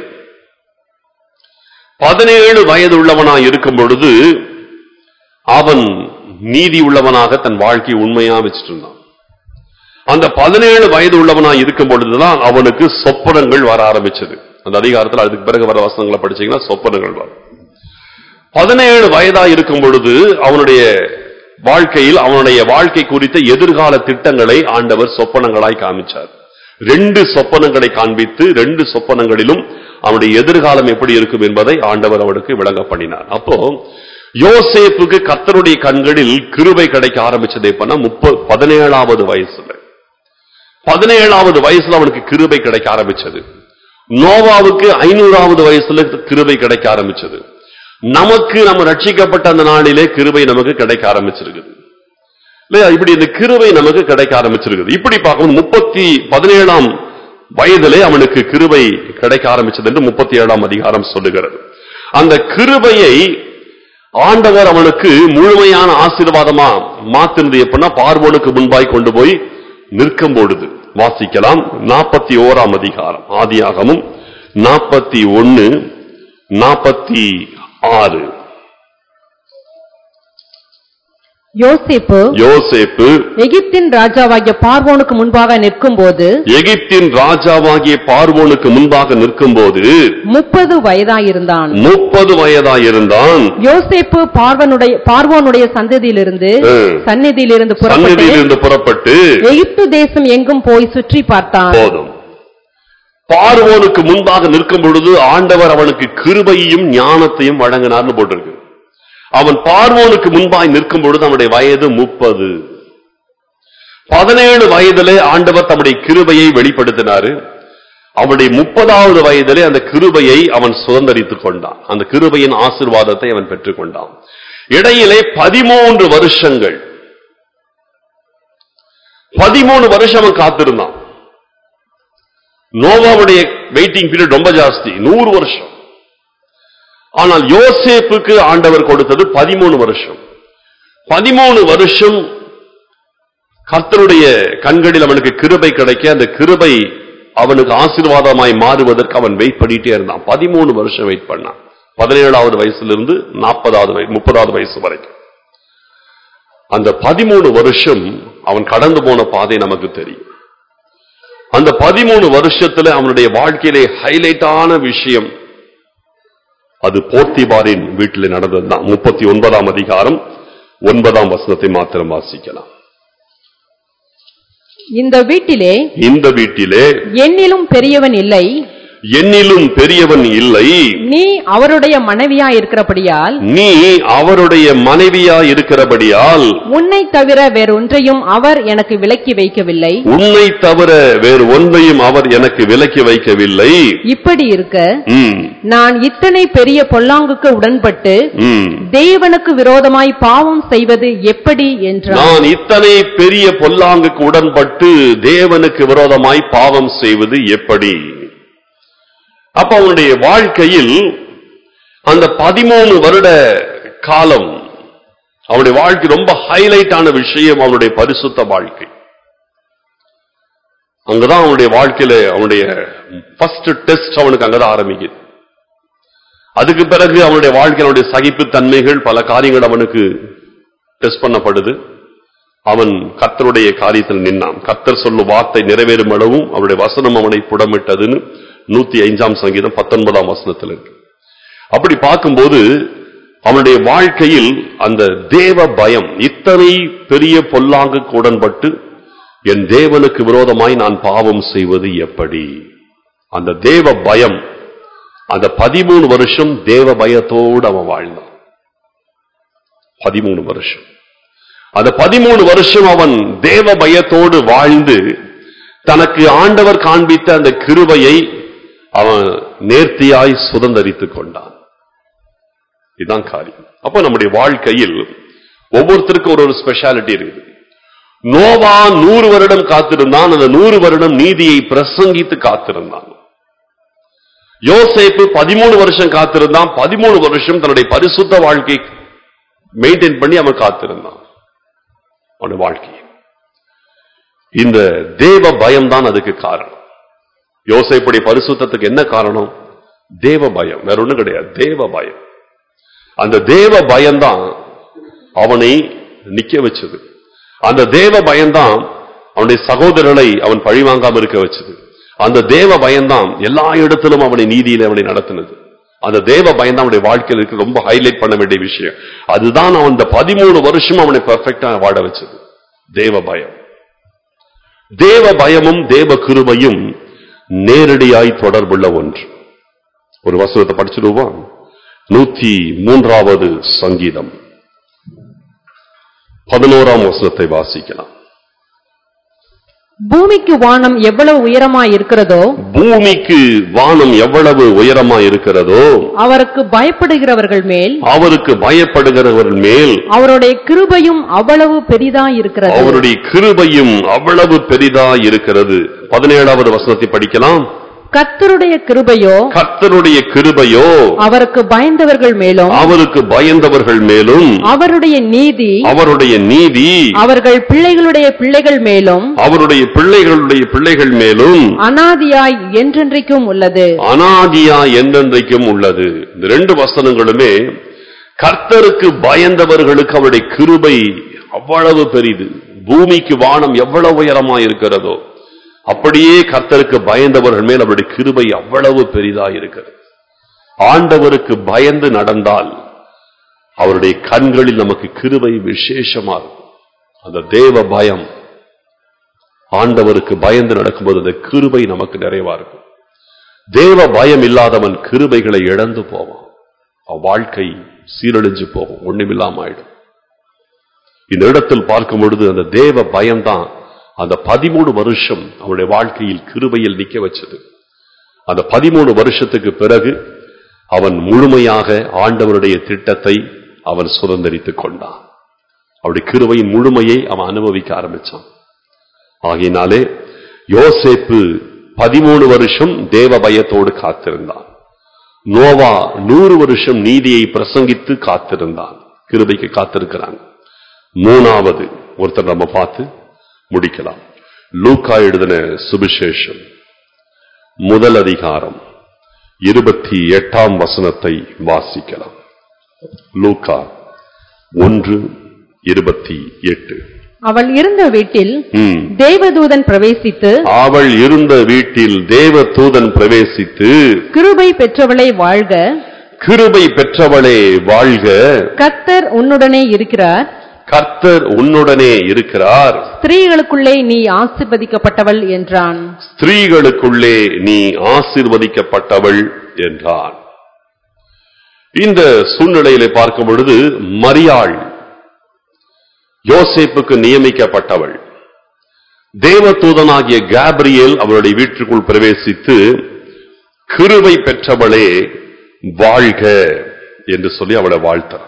பதினேழு வயது உள்ளவனாய் இருக்கும் பொழுது அவன் நீதி உள்ளவனாக தன் வாழ்க்கையை உண்மையா வச்சுட்டு இருந்தான் அந்த பதினேழு வயது உள்ளவனாய் இருக்கும் பொழுதுதான் அவனுக்கு சொப்பனங்கள் வர ஆரம்பிச்சது அந்த அதிகாரத்தில் அதுக்கு பிறகு வர வசனங்களை படிச்சீங்கன்னா சொப்பனங்கள் வரும் பதினேழு வயதா இருக்கும் பொழுது அவனுடைய வாழ்க்கையில் அவனுடைய வாழ்க்கை குறித்த எதிர்கால திட்டங்களை ஆண்டவர் சொப்பனங்களாய் காமிச்சார் ரெண்டு சொப்பனங்களை காண்பித்து ரெண்டு சொப்பனங்களிலும் அவனுடைய எதிர்காலம் எப்படி இருக்கும் என்பதை ஆண்டவர் அவனுக்கு விளங்க பண்ணினார் அப்போ யோசேப்புக்கு கர்த்தருடைய கண்களில் கிருபை கிடைக்க ஆரம்பிச்சது எப்பன்னா முப்பது பதினேழாவது வயசுல பதினேழாவது வயசுல அவனுக்கு கிருபை கிடைக்க ஆரம்பிச்சது நோவாவுக்கு ஐநூறாவது வயசுல கிருபை கிடைக்க ஆரம்பிச்சது நமக்கு நம்ம ரட்சிக்கப்பட்ட அந்த நாளிலே கிருபை நமக்கு கிடைக்க ஆரம்பிச்சிருக்குது இல்லையா இப்படி இந்த கிருபை நமக்கு கிடைக்க ஆரம்பிச்சிருக்குது இப்படி பார்க்கும் முப்பத்தி பதினேழாம் வயதிலே அவனுக்கு கிருபை கிடைக்க ஆரம்பிச்சது என்று முப்பத்தி ஏழாம் அதிகாரம் சொல்லுகிறது அந்த கிருபையை ஆண்டவர் அவனுக்கு முழுமையான ஆசீர்வாதமா மாத்தினது எப்படின்னா பார்வோனுக்கு முன்பாய் கொண்டு போய் நிற்கும் பொழுது வாசிக்கலாம் நாற்பத்தி ஓராம் அதிகாரம் ஆதியாகமும் நாற்பத்தி ஒன்னு நாற்பத்தி ஆறு யோசேப்பு யோசேப்பு எகிப்தின் ராஜாவாகிய பார்வோனுக்கு முன்பாக நிற்கும்போது எகிப்தின் ராஜாவாகிய பார்வோனுக்கு முன்பாக நிற்கும்போது முப்பது வயதாயிருந்தான் முப்பது வயதாயிருந்தான் யோசேப்பு பார்வனுடைய பார்வோனுடைய சந்ததியிலிருந்து ம். சந்நிதியிலிருந்து புறப்பட்டு சந்நிதியிலிருந்து புறப்பட்டு எகிப்து தேசம் எங்கும் போய் சுற்றி பார்த்தான் போதும் பார்வோனுக்கு முன்பாக நிற்கும் பொழுது ஆண்டவர் அவனுக்கு கிருபையையும் ஞானத்தையும் வழங்கினார்னு போட்டிருக்கு அவன் பார்வோனுக்கு முன்பாய் நிற்கும் பொழுது அவனுடைய வயது முப்பது பதினேழு வயதிலே ஆண்டவர் தம்முடைய கிருபையை வெளிப்படுத்தினாரு அவனுடைய முப்பதாவது வயதிலே அந்த கிருபையை அவன் சுதந்தரித்துக் கொண்டான் அந்த கிருபையின் ஆசிர்வாதத்தை அவன் பெற்றுக்கொண்டான் இடையிலே பதிமூன்று வருஷங்கள் பதிமூணு வருஷம் அவன் காத்திருந்தான் நோவாவுடைய வெயிட்டிங் பீரியட் ரொம்ப ஜாஸ்தி நூறு வருஷம் ஆனால் யோசேப்புக்கு ஆண்டவர் கொடுத்தது பதிமூணு வருஷம் பதிமூணு வருஷம் கர்த்தருடைய கண்களில் அவனுக்கு கிருபை கிடைக்க அந்த கிருபை அவனுக்கு ஆசீர்வாதமாய் மாறுவதற்கு அவன் வெயிட் பண்ணிட்டே இருந்தான் பதிமூணு வருஷம் வெயிட் பண்ணான் பதினேழாவது வயசுல இருந்து நாற்பதாவது வயசு முப்பதாவது வயசு வரைக்கும் அந்த பதிமூணு வருஷம் அவன் கடந்து போன பாதை நமக்கு தெரியும் அந்த பதிமூணு வருஷத்துல அவனுடைய வாழ்க்கையிலே ஹைலைட்டான விஷயம் அது போர்த்திபாரின் வீட்டில் நடந்ததுதான் முப்பத்தி ஒன்பதாம் அதிகாரம் ஒன்பதாம் வசனத்தை மாத்திரம் வாசிக்கலாம் இந்த வீட்டிலே இந்த வீட்டிலே என்னிலும் பெரியவன் இல்லை என்னிலும் பெரியவன் இல்லை நீ அவருடைய மனைவியா இருக்கிறபடியால் நீ அவருடைய மனைவியா இருக்கிறபடியால் உன்னை தவிர வேறொன்றையும் அவர் எனக்கு விலக்கி வைக்கவில்லை உன்னை தவிர வேறு ஒன்றையும் அவர் எனக்கு விலக்கி வைக்கவில்லை இப்படி இருக்க ம், நான் இத்தனை பெரிய பொல்லாங்குக்கு உடன்பட்டு ம். தேவனுக்கு விரோதமாய் பாவம் செய்வது எப்படி என்றார் நான் இத்தனை பெரிய பொல்லாங்குக்கு உடன்பட்டு தேவனுக்கு விரோதமாய் பாவம் செய்வது எப்படி அப்ப அவனுடைய வாழ்க்கையில் அந்த பதிமூணு வருட காலம் அவனுடைய வாழ்க்கை ரொம்ப ஹைலைட்டான விஷயம் அவனுடைய பரிசுத்த வாழ்க்கை அங்கதான் அவனுடைய வாழ்க்கையில அவனுடைய ஃபர்ஸ்ட் டெஸ்ட் அவனுக்கு அங்கதான் ஆரம்பிக்குது அதுக்கு பிறகு அவனுடைய வாழ்க்கையினுடைய சகிப்பு தன்மைகள் பல காரியங்கள் அவனுக்கு டெஸ்ட் பண்ணப்படுது அவன் கர்த்தருடைய காரியத்தில் நின்னான் கர்த்தர் சொல்லும் வார்த்தை நிறைவேறும் அளவும் அவருடைய வசனம் அவனை புடமிட்டதுன்னு நூத்தி ஐந்தாம் சங்கீதம் பத்தொன்பதாம் வசனத்தில் இருக்கு அப்படி பார்க்கும்போது அவனுடைய வாழ்க்கையில் அந்த தேவ பயம் இத்தனை பெரிய பொல்லாங்குக்கு உடன்பட்டு என் தேவனுக்கு விரோதமாய் நான் பாவம் செய்வது எப்படி அந்த தேவ பயம் அந்த பதிமூணு வருஷம் தேவ பயத்தோடு அவன் வாழ்ந்தான் பதிமூணு வருஷம் அந்த பதிமூணு வருஷம் அவன் தேவ பயத்தோடு வாழ்ந்து தனக்கு ஆண்டவர் காண்பித்த அந்த கிருபையை அவன் நேர்த்தியாய் சுதந்தரித்துக் கொண்டான் இதுதான் காரியம் அப்ப நம்முடைய வாழ்க்கையில் ஒவ்வொருத்தருக்கும் ஒரு ஒரு ஸ்பெஷாலிட்டி இருக்குது நோவா நூறு வருடம் காத்திருந்தான் அந்த நூறு வருடம் நீதியை பிரசங்கித்து காத்திருந்தான் யோசேப்பு பதிமூணு வருஷம் காத்திருந்தான் பதிமூணு வருஷம் தன்னுடைய பரிசுத்த வாழ்க்கை மெயின்டைன் பண்ணி அவன் காத்திருந்தான் அவனுடைய வாழ்க்கை இந்த தேவ பயம்தான் அதுக்கு காரணம் யோசேப்புடைய பரிசுத்தத்துக்கு என்ன காரணம் தேவ பயம் வேற ஒண்ணும் கிடையாது தேவ பயம் அந்த தேவ பயம்தான் அவனை நிக்க வச்சது அந்த தேவ பயம்தான் அவனுடைய சகோதரர்களை அவன் பழிவாங்காம இருக்க வச்சது அந்த தேவ பயம்தான் எல்லா இடத்திலும் அவனை நீதியில அவனை நடத்தினது அந்த தேவ பயம்தான் அவனுடைய வாழ்க்கையில் இருக்கு ரொம்ப ஹைலைட் பண்ண வேண்டிய விஷயம் அதுதான் அவன் இந்த பதிமூணு வருஷம் அவனை பெர்ஃபெக்டா வாட வச்சது தேவ பயம் தேவ பயமும் தேவ கிருபையும் நேரடியாய் தொடர்புள்ள ஒன்று ஒரு வசனத்தை படிச்சிடுவோம் நூத்தி மூன்றாவது சங்கீதம் பதினோராம் வசனத்தை வாசிக்கலாம் பூமிக்கு வானம் எவ்வளவு உயரமாய் இருக்கிறதோ பூமிக்கு வானம் எவ்வளவு உயரமா இருக்கிறதோ அவருக்கு பயப்படுகிறவர்கள் மேல் அவருக்கு பயப்படுகிறவர்கள் மேல் அவருடைய கிருபையும் அவ்வளவு பெரிதாய் இருக்கிறது அவருடைய கிருபையும் அவ்வளவு பெரிதா இருக்கிறது பதினேழாவது வசனத்தை படிக்கலாம் கர்த்தருடைய கிருபையோ கர்த்தருடைய கிருபையோ அவருக்கு பயந்தவர்கள் மேலும் அவருக்கு பயந்தவர்கள் மேலும் அவருடைய நீதி அவருடைய நீதி அவர்கள் பிள்ளைகளுடைய பிள்ளைகள் மேலும் அவருடைய பிள்ளைகளுடைய பிள்ளைகள் மேலும் அனாதியாய் என்றென்றைக்கும் உள்ளது அனாதியா என்றென்றைக்கும் உள்ளது இந்த ரெண்டு வசனங்களுமே கர்த்தருக்கு பயந்தவர்களுக்கு அவருடைய கிருபை அவ்வளவு பெரிது பூமிக்கு வானம் எவ்வளவு உயரமா இருக்கிறதோ அப்படியே கர்த்தருக்கு பயந்தவர்கள் மேல் அவருடைய கிருபை அவ்வளவு பெரிதா இருக்கிறது ஆண்டவருக்கு பயந்து நடந்தால் அவருடைய கண்களில் நமக்கு கிருபை விசேஷமா இருக்கும் அந்த தேவ பயம் ஆண்டவருக்கு பயந்து நடக்கும்போது அந்த கிருபை நமக்கு நிறைவா இருக்கும் தேவ பயம் இல்லாதவன் கிருபைகளை இழந்து போவான் அவன் வாழ்க்கை சீரழிஞ்சு போகும் ஒண்ணுமில்லாம ஆயிடும் இந்த இடத்தில் பார்க்கும் பொழுது அந்த தேவ பயம்தான் அந்த பதிமூணு வருஷம் அவனுடைய வாழ்க்கையில் கிருபையில் நிக்க வச்சது அந்த பதிமூணு வருஷத்துக்கு பிறகு அவன் முழுமையாக ஆண்டவருடைய திட்டத்தை அவன் சுதந்திரித்துக் கொண்டான் அவருடைய கிருபையின் முழுமையை அவன் அனுபவிக்க ஆரம்பிச்சான் ஆகையினாலே யோசேப்பு பதிமூணு வருஷம் தேவ பயத்தோடு காத்திருந்தான் நோவா நூறு வருஷம் நீதியை பிரசங்கித்து காத்திருந்தான் கிருபைக்கு காத்திருக்கிறாங்க மூணாவது ஒருத்தர் நம்ம பார்த்து முடிக்கலாம் லூக்கா எழுதின சுவிசேஷம் முதல் அதிகாரம் இருபத்தி எட்டாம் வசனத்தை வாசிக்கலாம் லூக்கா ஒன்று இருபத்தி எட்டு அவள் இருந்த வீட்டில் ம். தேவதூதன் பிரவேசித்து அவள் இருந்த வீட்டில் தேவ தூதன் பிரவேசித்து கிருபை பெற்றவளை வாழ்க கிருபை பெற்றவளே வாழ்க கர்த்தர் உன்னுடனே இருக்கிறார் கர்த்தர் உன்னுடனே இருக்கிறார் ஸ்திரீகளுக்குள்ளே நீ ஆசிர்வதிக்கப்பட்டவள் என்றான் ஸ்திரீகளுக்குள்ளே நீ ஆசீர்வதிக்கப்பட்டவள் என்றான் இந்த சூழ்நிலையிலே பார்க்கும் பொழுது மரியாள் யோசேப்புக்கு நியமிக்கப்பட்டவள் தேவதூதனாகிய காப்ரியேல் அவளுடைய வீட்டிற்குள் பிரவேசித்து கிருபை பெற்றவளே வாழ்க என்று சொல்லி அவளை வாழ்த்தார்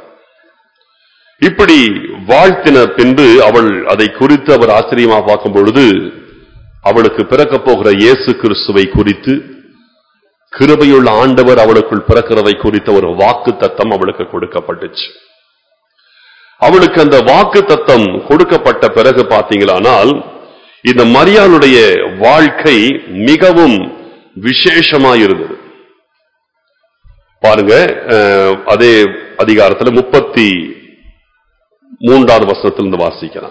இப்படி வாழ்த்தின பின்பு அவள் அதை குறித்து அவர் ஆச்சரியமா பார்க்கும் பொழுது அவளுக்கு பிறக்கப் போகிற இயேசு கிறிஸ்துவை குறித்து கிருபையுள்ள ஆண்டவர் அவளுக்குள் பிறக்கிறதை குறித்த ஒரு வாக்கு தத்தம் அவளுக்கு கொடுக்கப்பட்டுச்சு அவளுக்கு அந்த வாக்கு தத்தம் கொடுக்கப்பட்ட பிறகு பார்த்தீங்களானால் இந்த மரியாளுடைய வாழ்க்கை மிகவும் விசேஷமாயிருந்தது பாருங்க அஹ், அதே அதிகாரத்துல முப்பத்தி மூன்றாவது வசனத்திலிருந்து வாசிக்கலாம்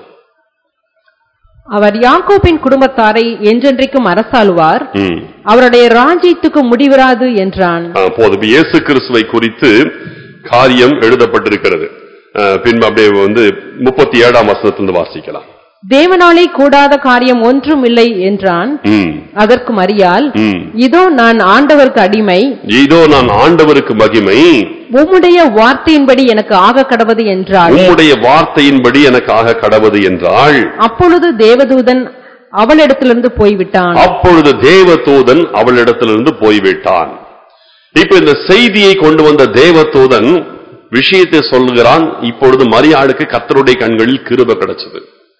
அவர் யாக்கோபின் குடும்பத்தாரை என்றென்றைக்கும் அரசாளுவார் ம். அவருடைய ராஜ்யத்துக்கு முடிவராது என்றான் ஆ, போதும் இப்ப இயேசு கிறிஸ்துவை குறித்து காரியம் எழுதப்பட்டிருக்கிறது ஆ, பின்பு அப்படியே வந்து முப்பத்தி ஏழாம் வசனத்திலிருந்து வாசிக்கலாம் தேவனாலே கூடாத காரியம் ஒன்றும் இல்லை என்றான் ம், அதற்கு மரியாள் ம். இதோ நான் ஆண்டவருக்கு அடிமை இதோ நான் ஆண்டவருக்கு மகிமை உம்முடைய வார்த்தையின்படி எனக்கு ஆக கடவது என்றாள் உம்முடைய வார்த்தையின்படி எனக்கு ஆக கடவது என்றாள் அப்பொழுது தேவதூதன் அவளிடத்திலிருந்து போய்விட்டான் அப்பொழுது தேவதூதன் அவளிடத்திலிருந்து போய்விட்டான் இப்ப இந்த செய்தியை கொண்டு வந்த தேவதூதன் விஷயத்தை சொல்லுகிறான் இப்பொழுது மரியாளுக்கு கத்தருடைய கண்களில் கிருபை கிடைச்சது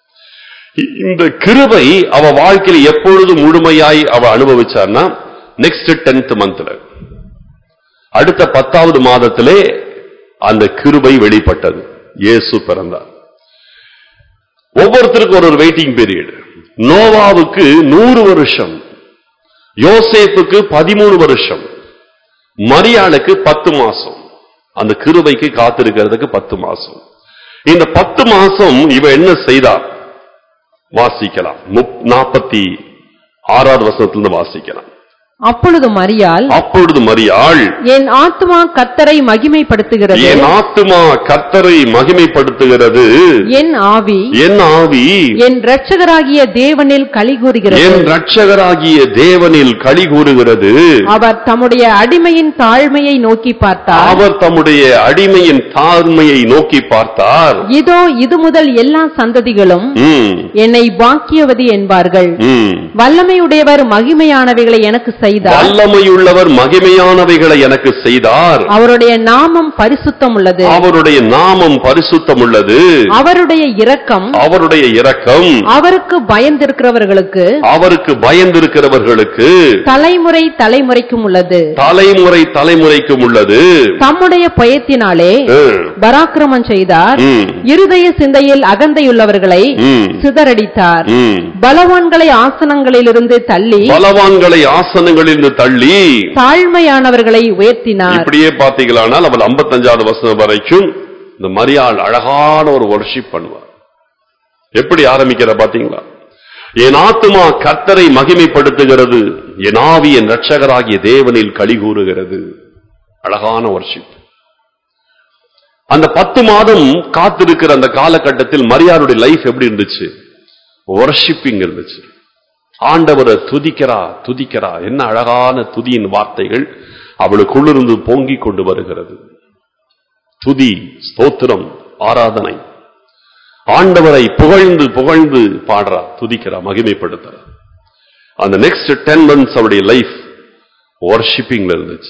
இ- இந்த கிருபை அவ வாழ்க்கையில் எப்பொழுது முழுமையாய் அவ அனுபவிச்சார்னா நெக்ஸ்ட் டென்த் மந்த்ல அடுத்த பத்தாவது மாதத்திலே அந்த கிருபை வெளிப்பட்டது இயேசு பிறந்தார் ஒவ்வொருத்தருக்கும் ஒரு ஒரு வெயிட்டிங் பீரியட் நோவாவுக்கு நூறு வருஷம் யோசேப்புக்கு பதிமூணு வருஷம் மரியாளுக்கு பத்து மாசம் அந்த கிருபைக்கு காத்திருக்கிறதுக்கு பத்து மாசம் இந்த பத்து மாசம் இவ என்ன செய்தா வாசிக்கலாம் நாற்பத்தி ஆறாவது வசனத்திலிருந்து வாசிக்கலாம் அப்பொழுது மரியாள் அப்பொழுது மரியாள் என் ஆத்துமா கத்தரை மகிமைப்படுத்துகிறது என் ஆத்துமா கர்த்தரை மகிமைப்படுத்துகிறது என் ஆவி என் ஆவி என் இரட்சகராகிய தேவனில் கலிகூறுகிறது என் ரட்சகராகிய தேவனில் களி கூறுகிறது அவர் தம்முடைய அடிமையின் தாழ்மையை நோக்கி பார்த்தார் அவர் தம்முடைய அடிமையின் தாழ்மையை நோக்கி பார்த்தார் இதோ இது முதல் எல்லா சந்ததிகளும் ம், என்னை பாக்கியவதி என்பார்கள் ம். வல்லமையுடையவர் மகிமையானவைகளை எனக்கு செய்தார் வல்லமையுள்ளவர் மகிமையானவைகளை எனக்கு செய்தார் அவருடைய நாமம் பரிசுத்தம் உள்ளது அவருடைய நாமம் பரிசுத்தம் உள்ளது அவருடைய இரக்கம் அவருடைய இரக்கம் அவருக்கு பயந்திருக்கிறவர்களுக்கு அவருக்கு பயந்திருக்கிறவர்களுக்கு தலைமுறை தலைமுறைக்கும் உள்ளது தலைமுறை தலைமுறைக்கும் உள்ளது தம்முடைய பயத்தினாலே ம், பராக்கிரமம் செய்தார் ம், இருதய சிந்தையில் அகந்தையுள்ளவர்களை ம், சிதறடித்தார் ம். பலவான்களை ஆசனங்களிலிருந்து தள்ளி பலவான்களை ஆசனங்களில் தள்ளி தாழ்மையானவர்களை உயர்த்தினார் இப்படியே பாத்தீங்களானால் அவள் 55வது வசனம் வரைக்கும் இந்த மரியாள் அழகான ஒரு வர்ஷிப் பண்ணுவார் எப்படி ஆரம்பிக்கிற பாத்தீங்களா என் ஆத்துமா கர்த்தரை மகிமைப்படுத்துகிறது என் ஆவி என் ரட்சகராகிய தேவனில் களி கூறுகிறது அழகான வர்ஷிப் அந்த பத்து மாதம் காத்திருக்கிற அந்த காலகட்டத்தில் மரியாளுடைய லைஃப் எப்படி இருந்துச்சு வர்ஷிப்பிங் இருந்துச்சு ஆண்டவரை துதிக்கிறா துதிக்கிறா என்ன அழகான துதியின் வார்த்தைகள் அவளுக்குள்ளிருந்து பொங்கிக் கொண்டு வருகிறது துதி ஸ்தோத்திரம் ஆராதனை ஆண்டவரை புகழ்ந்து புகழ்ந்து பாடுறா துதிக்கிறா மகிமைப்படுத்துறா அந்த நெக்ஸ்ட் டென் மந்த்ஸ் அவருடைய லைஃப் வர்ஷிப்பிங்ல இருந்துச்சு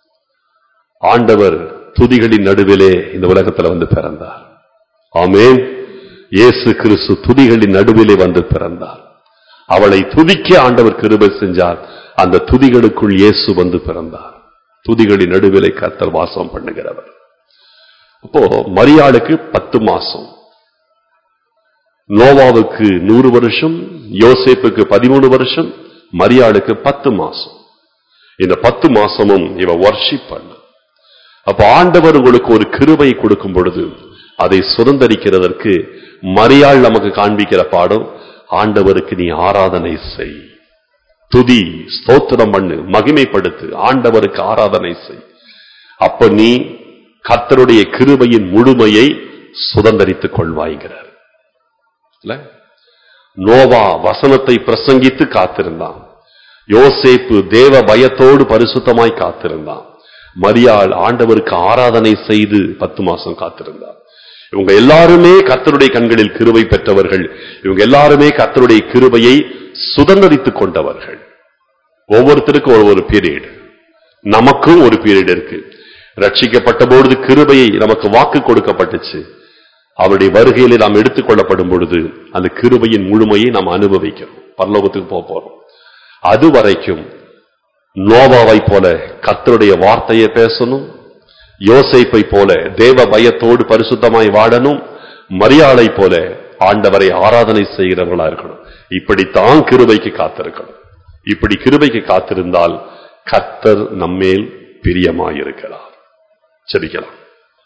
ஆண்டவர் துதிகளின் நடுவிலே இந்த உலகத்துல வந்து பிறந்தார் ஆமென் இயேசு கிறிஸ்து துதிகளின் நடுவிலே வந்து பிறந்தார் அவளை துதிக்க ஆண்டவர் கிருபை செஞ்சார் அந்த துதிகளுக்குள் இயேசு வந்து பிறந்தார் துதிகளின் நடுவிலே கர்த்தர் வாசம் பண்ணுகிறவர் அப்போ மரியாளுக்கு பத்து மாசம் நோவாவுக்கு நூறு வருஷம் யோசேப்புக்கு பதிமூணு வருஷம் மரியாளுக்கு பத்து மாசம் இந்த பத்து மாசமும் இவ வர்ஷிப் பண்ண அப்ப ஆண்டவர் உங்களுக்கு ஒரு கிருபை கொடுக்கும் பொழுது அதை சுதந்தரிக்கிறதற்கு மரியாள் நமக்கு காண்பிக்கிற பாடம் ஆண்டவருக்கு நீ ஆராதனை செய் துதி ஸ்தோத்திரம் பண்ணு மகிமைப்படுத்து ஆண்டவருக்கு ஆராதனை செய் அப்ப நீ கர்த்தருடைய கிருபையின் முழுமையை சுதந்தரித்துக் கொள்வாய்கிறார் இல்ல? நோவா வசனத்தை பிரசங்கித்து காத்திருந்தான் யோசேப்பு தேவ பயத்தோடு பரிசுத்தமாய் காத்திருந்தான் மரியாள் ஆண்டவருக்கு ஆராதனை செய்து பத்து மாசம் காத்திருந்தார் இவங்க எல்லாருமே கர்த்தருடைய கண்களில் கிருபை பெற்றவர்கள் இவங்க எல்லாருமே கர்த்தருடைய கிருபையை சுதந்திரித்துக் கொண்டவர்கள் ஒவ்வொருத்தருக்கும் ஒரு ஒரு பீரியட் நமக்கும் ஒரு பீரியட் இருக்கு ரட்சிக்கப்பட்ட பொழுது கிருபையை நமக்கு வாக்கு கொடுக்கப்பட்டுச்சு அவருடைய வருகையிலே நாம் எடுத்துக்கொள்ளப்படும் பொழுது அந்த கிருபையின் முழுமையை நாம் அனுபவிக்கிறோம் பரலோகத்துக்கு போக போறோம் அது வரைக்கும் நோவாவை போல கர்த்தருடைய வார்த்தையை பேசணும் யோசேப்பை போல தேவ பயத்தோடு பரிசுத்தமாய் வாழணும் மரியாதை போல ஆண்டவரை ஆராதனை செய்கிறவர்களா இருக்கணும் இப்படித்தான் கிருபைக்கு காத்திருக்கணும் இப்படி கிருபைக்கு காத்திருந்தால் கர்த்தர் நம்மேல் பிரியமாயிருக்கிறார் செபிக்கலாம்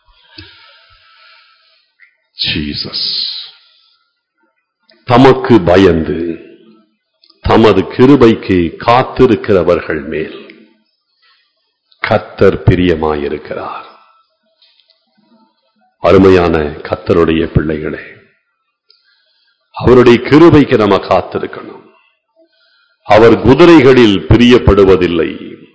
ஜீசஸ் தமக்கு பயந்து தமது கிருபைக்கு காத்திருக்கிறவர்கள் மேல் கத்தர் பிரியமாயிருக்கிறார் அருமையான கத்தருடைய பிள்ளைகளே அவருடைய கிருபைக்கு நம்ம காத்திருக்கணும் அவர் குதிரைகளில் பிரியப்படுவதில்லை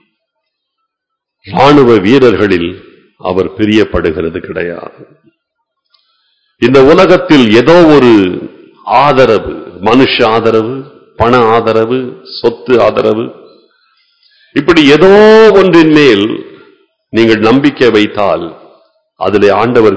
ராணுவ வீரர்களில் அவர் பிரியப்படுகிறது கிடையாது இந்த உலகத்தில் ஏதோ ஒரு ஆதரவு மனுஷ ஆதரவு பண ஆதரவு சொத்து ஆதரவு இப்படி ஏதோ ஒன்றின் மேல் நீங்கள் நம்பிக்கை வைத்தால் அதிலே ஆண்டவர்